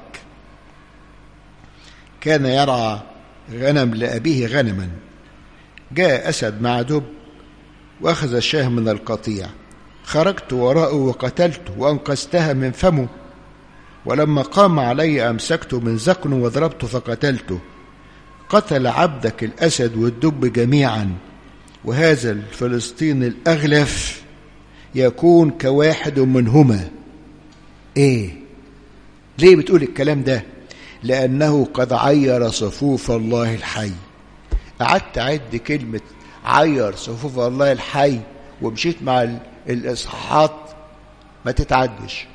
كان يرعى غنم لأبيه غنما جاء أسد مع دب وأخذ الشاه من القطيع خرجت وراءه وقتلته وأنقذتها من فمه ولما قام علي أمسكته من ذقنه وضربته فقتلته قتل عبدك الأسد والدب جميعا وهذا الفلسطيني الأغلف يكون كواحد منهما ايه ليه بتقول الكلام ده لأنه قد عير صفوف الله الحي قعدت أعد كلمة عير صفوف الله الحي ومشيت مع الإصحاحات ما تتعدش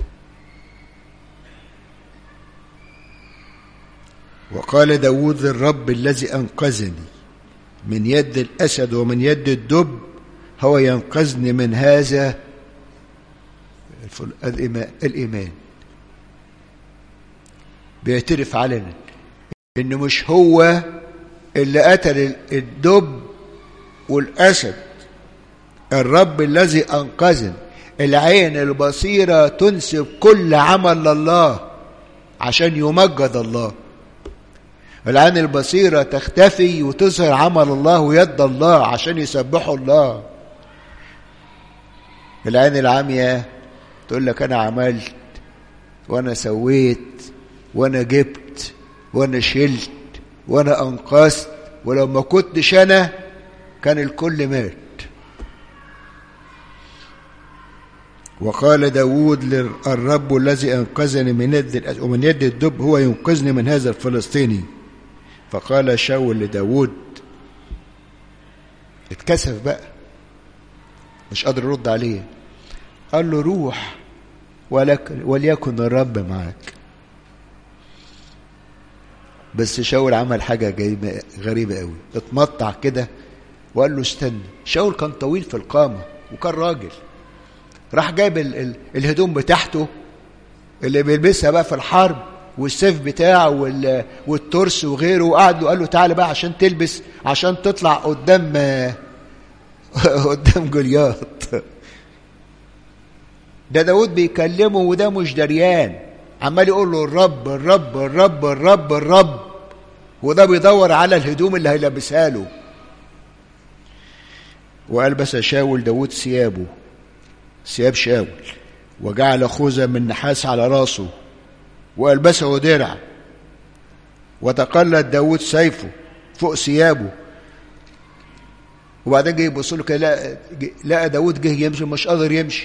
وقال داود للرب الذي أنقذني من يد الأسد ومن يد الدب هو ينقذني من هذا الإيمان بيعترف علنا إن مش هو اللي قتل الدب والأسد الرب الذي أنقذني العين البصيرة تنسب كل عمل لله عشان يمجد الله العين البصيرة تختفي وتظهر عمل الله ويد الله عشان يسبحوا الله العين العامية تقول لك أنا عملت وأنا سويت وأنا جبت وأنا شلت وأنا أنقذت ولو ما كنتش أنا كان الكل مات وقال داود للرب الذي أنقذني من يد ومن يد الدب هو ينقذني من هذا الفلسطيني فقال شاول لداود اتكسف بقى مش قادر يرد عليه قال له روح ولك وليكن الرب معك بس شاول عمل حاجة غريبة قوي اتمطع كده وقال له استنى شاول كان طويل في القامة وكان راجل راح جايب ال ال الهدوم بتاعته اللي بيلبسها بقى في الحرب والسيف بتاعه والترس وغيره وقعد له قال له تعالى بقى عشان تلبس عشان تطلع قدام قدام جولياط ده داود بيكلمه وده مش دريان عمال يقول له الرب الرب الرب الرب الرب وده بيدور على الهدوم اللي هيلبسها له وألبس شاول داود ثيابه ثياب شاول وجعل خوذة من نحاس على راسه وألبسه درع وتقلد داود سيفه فوق ثيابه وبعدين جه يبص له كده لقى داود جه يمشي مش قادر يمشي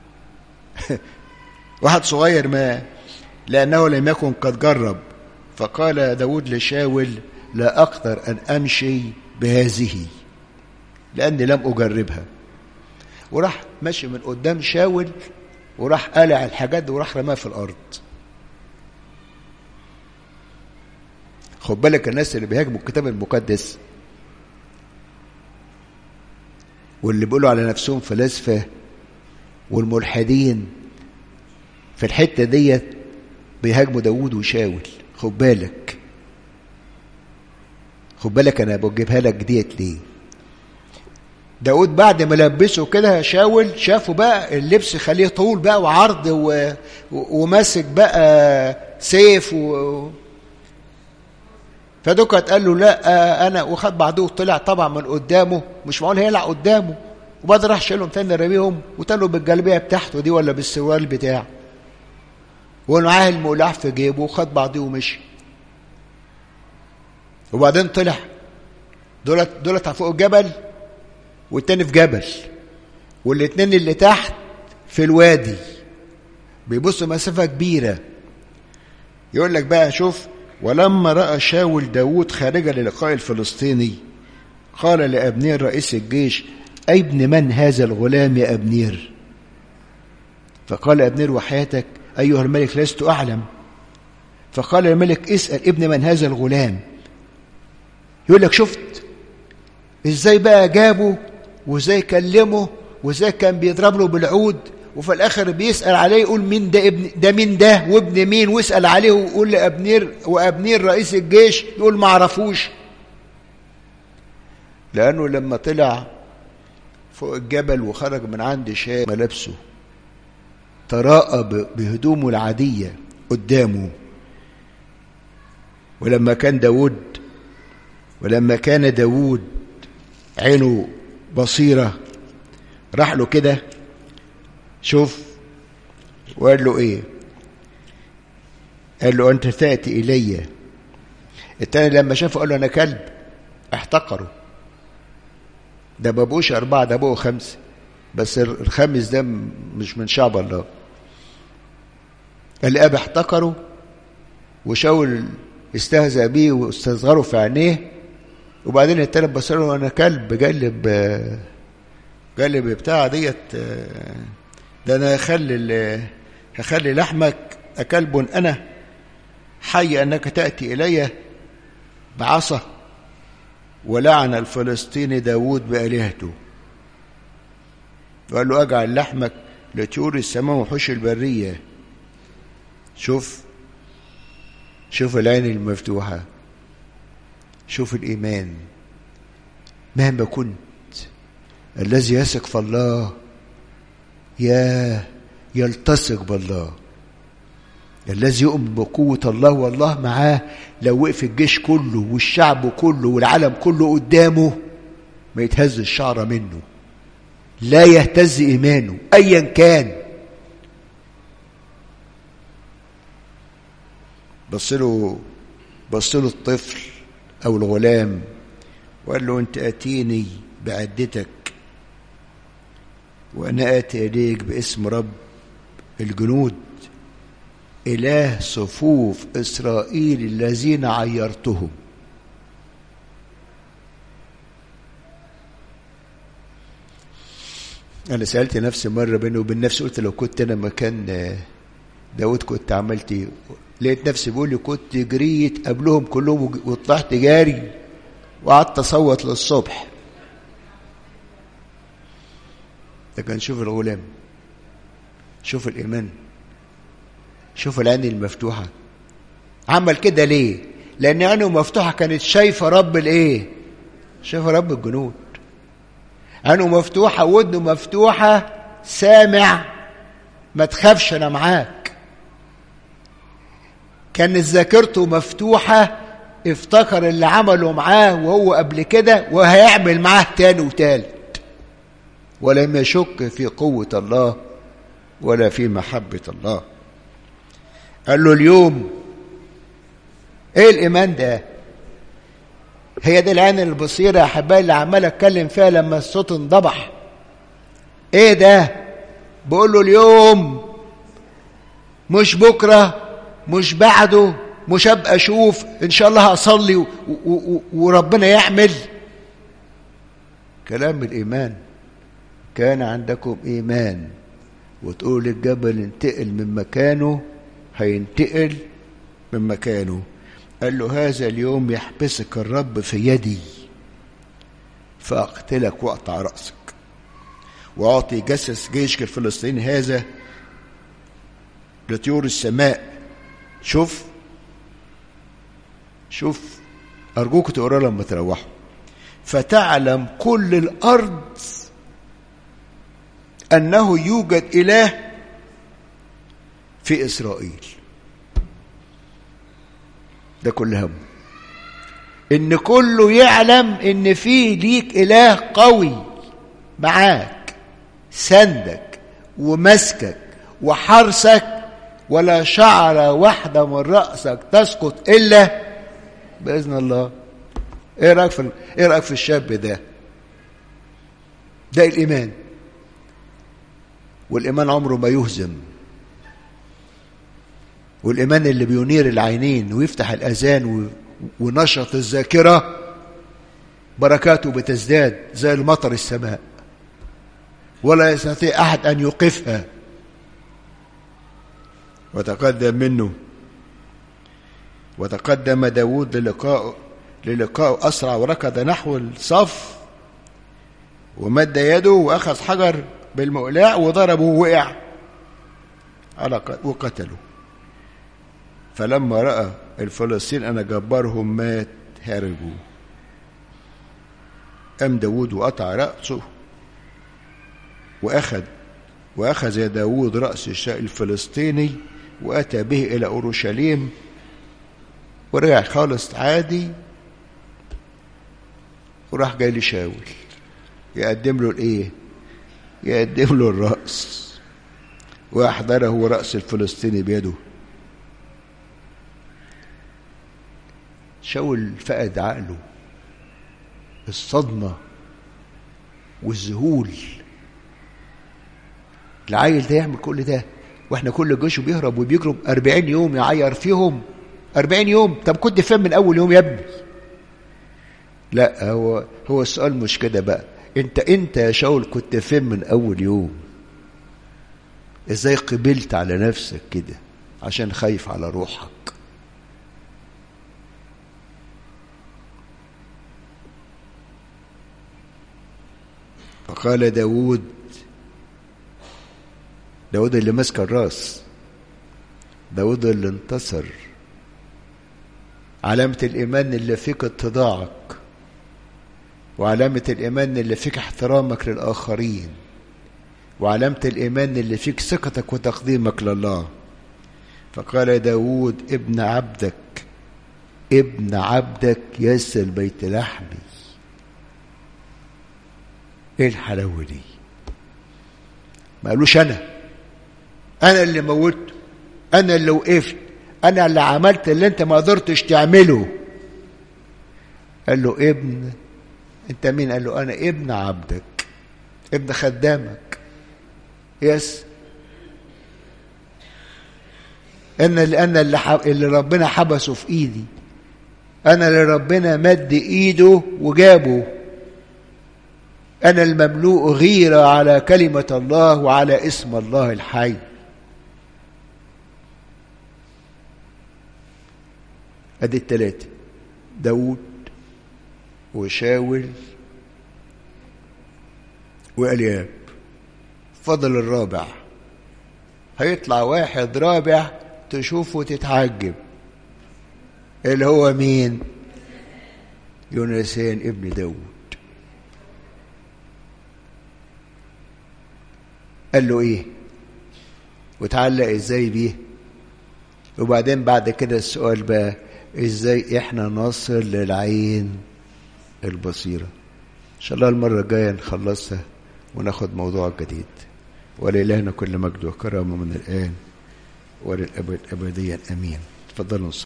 واحد صغير ما لأنه لم يكن قد جرب فقال داود لشاول لا أقدر أن أمشي بهذه لأني لم أجربها وراح ماشي من قدام شاول وراح قلع الحاجات دي وراح رماها في الأرض خد بالك الناس اللي بيهاجموا الكتاب المقدس واللي بيقولوا على نفسهم فلاسفة والملحدين في الحتة ديت بيهاجموا داوود وشاول خد بالك خد بالك انا بجيبها لك ديت ليه داود بعد ما لبسه كده شاول شافوا بقى اللبس خليه طول بقى وعرض و... وماسك بقى سيف و... فدوكت قال له لا انا وخد بعضه وطلع طبعا من قدامه مش معقول هيلع قدامه وبعد راح شالهم تاني رميهم وتلوا بالجلبيه بتاعته دي ولا بالسوال بتاعه ومعاه المقلاع في جيبه وخد بعضه ومشي وبعدين طلع دولت دولت فوق الجبل والتاني في جبل والاتنين اللي تحت في الوادي بيبصوا مسافة كبيرة يقول لك بقى شوف ولما رأى شاول داود خارجا للقاء الفلسطيني قال لأبنير رئيس الجيش أي ابن من هذا الغلام يا أبنير فقال أبنير وحياتك أيها الملك لست أعلم فقال الملك اسأل ابن من هذا الغلام يقول لك شفت ازاي بقى جابه وازاي كلمه وازاي كان بيضرب له بالعود وفي الاخر بيسال عليه يقول مين ده ابن ده مين ده وابن مين ويسال عليه ويقول لابنير وابنير رئيس الجيش يقول ما اعرفوش لانه لما طلع فوق الجبل وخرج من عند شام ملابسه تراءى بهدومه العاديه قدامه ولما كان داود ولما كان داود عينه بصيرة راح له كده شوف وقال له ايه قال له انت تأتي الي التاني لما شافه قال له انا كلب احتقره ده ما بقوش اربعه ده بقوا خمسه بس الخامس ده مش من شعب الله الاب احتقره وشاول استهزأ بيه واستصغره في عينيه وبعدين التاني بص له انا كلب جلب جلب بتاع ديت ده انا هخلي هخلي لحمك أكلب أنا حي أنك تأتي إلي بعصا ولعن الفلسطيني داود بآلهته وقال له أجعل لحمك لطيور السماء وحوش البرية شوف شوف العين المفتوحة شوف الإيمان مهما كنت الذي يثق في الله يا يلتصق بالله الذي يؤمن بقوة الله والله معاه لو وقف الجيش كله والشعب كله والعالم كله قدامه ما يتهز الشعر منه لا يهتز إيمانه أيا كان بص له بص له الطفل أو الغلام وقال له أنت أتيني بعدتك وأنا آتي إليك باسم رب الجنود إله صفوف إسرائيل الذين عيرتهم أنا سألت نفسي مرة بيني وبين نفسي قلت لو كنت أنا مكان داود كنت عملت إيه؟ لقيت نفسي بقول لي كنت جريت قبلهم كلهم وطلعت جاري وقعدت أصوت للصبح لكن شوف الغلام شوف الإيمان شوف العين المفتوحة عمل كده ليه لأن عينه مفتوحة كانت شايفة رب الإيه شايفة رب الجنود عينه مفتوحة ودنه مفتوحة سامع ما تخافش أنا معاك كانت ذاكرته مفتوحة افتكر اللي عمله معاه وهو قبل كده وهيعمل معاه تاني وتالت ولم يشك في قوة الله ولا في محبة الله قال له اليوم ايه الايمان ده هي دي العين البصيرة يا حبايبي اللي عمال اتكلم فيها لما الصوت انضبح ايه ده بقول له اليوم مش بكرة مش بعده مش ابقى اشوف ان شاء الله هصلي و- و- و- وربنا يعمل كلام الايمان كان عندكم ايمان وتقول الجبل انتقل من مكانه هينتقل من مكانه قال له هذا اليوم يحبسك الرب في يدي فأقتلك وأقطع رأسك وأعطي جسس جيشك الفلسطيني هذا لطيور السماء شوف شوف أرجوك تقرأ لما تروحوا فتعلم كل الأرض أنه يوجد إله في إسرائيل ده كل هم إن كله يعلم إن في ليك إله قوي معاك سندك ومسكك وحرسك ولا شعرة واحدة من رأسك تسقط إلا بإذن الله إيه رأيك في إيه رأيك في الشاب ده؟ ده الإيمان والإيمان عمره ما يهزم والإيمان اللي بينير العينين ويفتح الأذان و- ونشط الذاكرة بركاته بتزداد زي المطر السماء ولا يستطيع أحد أن يوقفها وتقدم منه وتقدم داود للقاء للقاء أسرع وركض نحو الصف ومد يده وأخذ حجر بالمقلاع وضربه ووقع على ق- وقتله فلما رأى الفلسطين أن جبارهم مات هربوا قام داود وقطع رأسه وأخذ وأخذ داود رأس الشاء الفلسطيني وأتى به إلى أورشليم ورجع خالص عادي وراح جاي لشاول يقدم له الإيه؟ يقدم له الرأس وأحضره رأس الفلسطيني بيده شاول فقد عقله الصدمة والذهول العيل ده يعمل كل ده واحنا كل جيشه بيهرب وبيجرب 40 يوم يعير فيهم 40 يوم طب كنت فين من اول يوم يا ابني لا هو هو السؤال مش كده بقى انت انت يا شاول كنت فين من اول يوم ازاي قبلت على نفسك كده عشان خايف على روحك فقال داود داود اللي ماسك الراس داود اللي انتصر علامة الإيمان اللي فيك اتضاعك وعلامة الإيمان اللي فيك احترامك للآخرين وعلامة الإيمان اللي فيك ثقتك وتقديمك لله فقال داود ابن عبدك ابن عبدك يسل بيت لحمي ايه الحلاوة دي ما قالوش انا انا اللي موته انا اللي وقفت انا اللي عملت اللي انت ما قدرتش تعمله قال له ابن انت مين قال له انا ابن عبدك ابن خدامك يس انا اللي انا اللي, حب... اللي ربنا حبسه في ايدي انا اللي ربنا مد ايده وجابه انا المملوء غيره على كلمه الله وعلى اسم الله الحي ادي التلاتة داود وشاول والياب فضل الرابع هيطلع واحد رابع تشوفه تتعجب اللي هو مين يونسان ابن داود قال له ايه وتعلق ازاي بيه وبعدين بعد كده السؤال بقى ازاي احنا نصل للعين البصيره ان شاء الله المره الجايه نخلصها وناخد موضوع جديد ولإلهنا كل مجد وكرم من الآن وللأبد أبديا أمين تفضلوا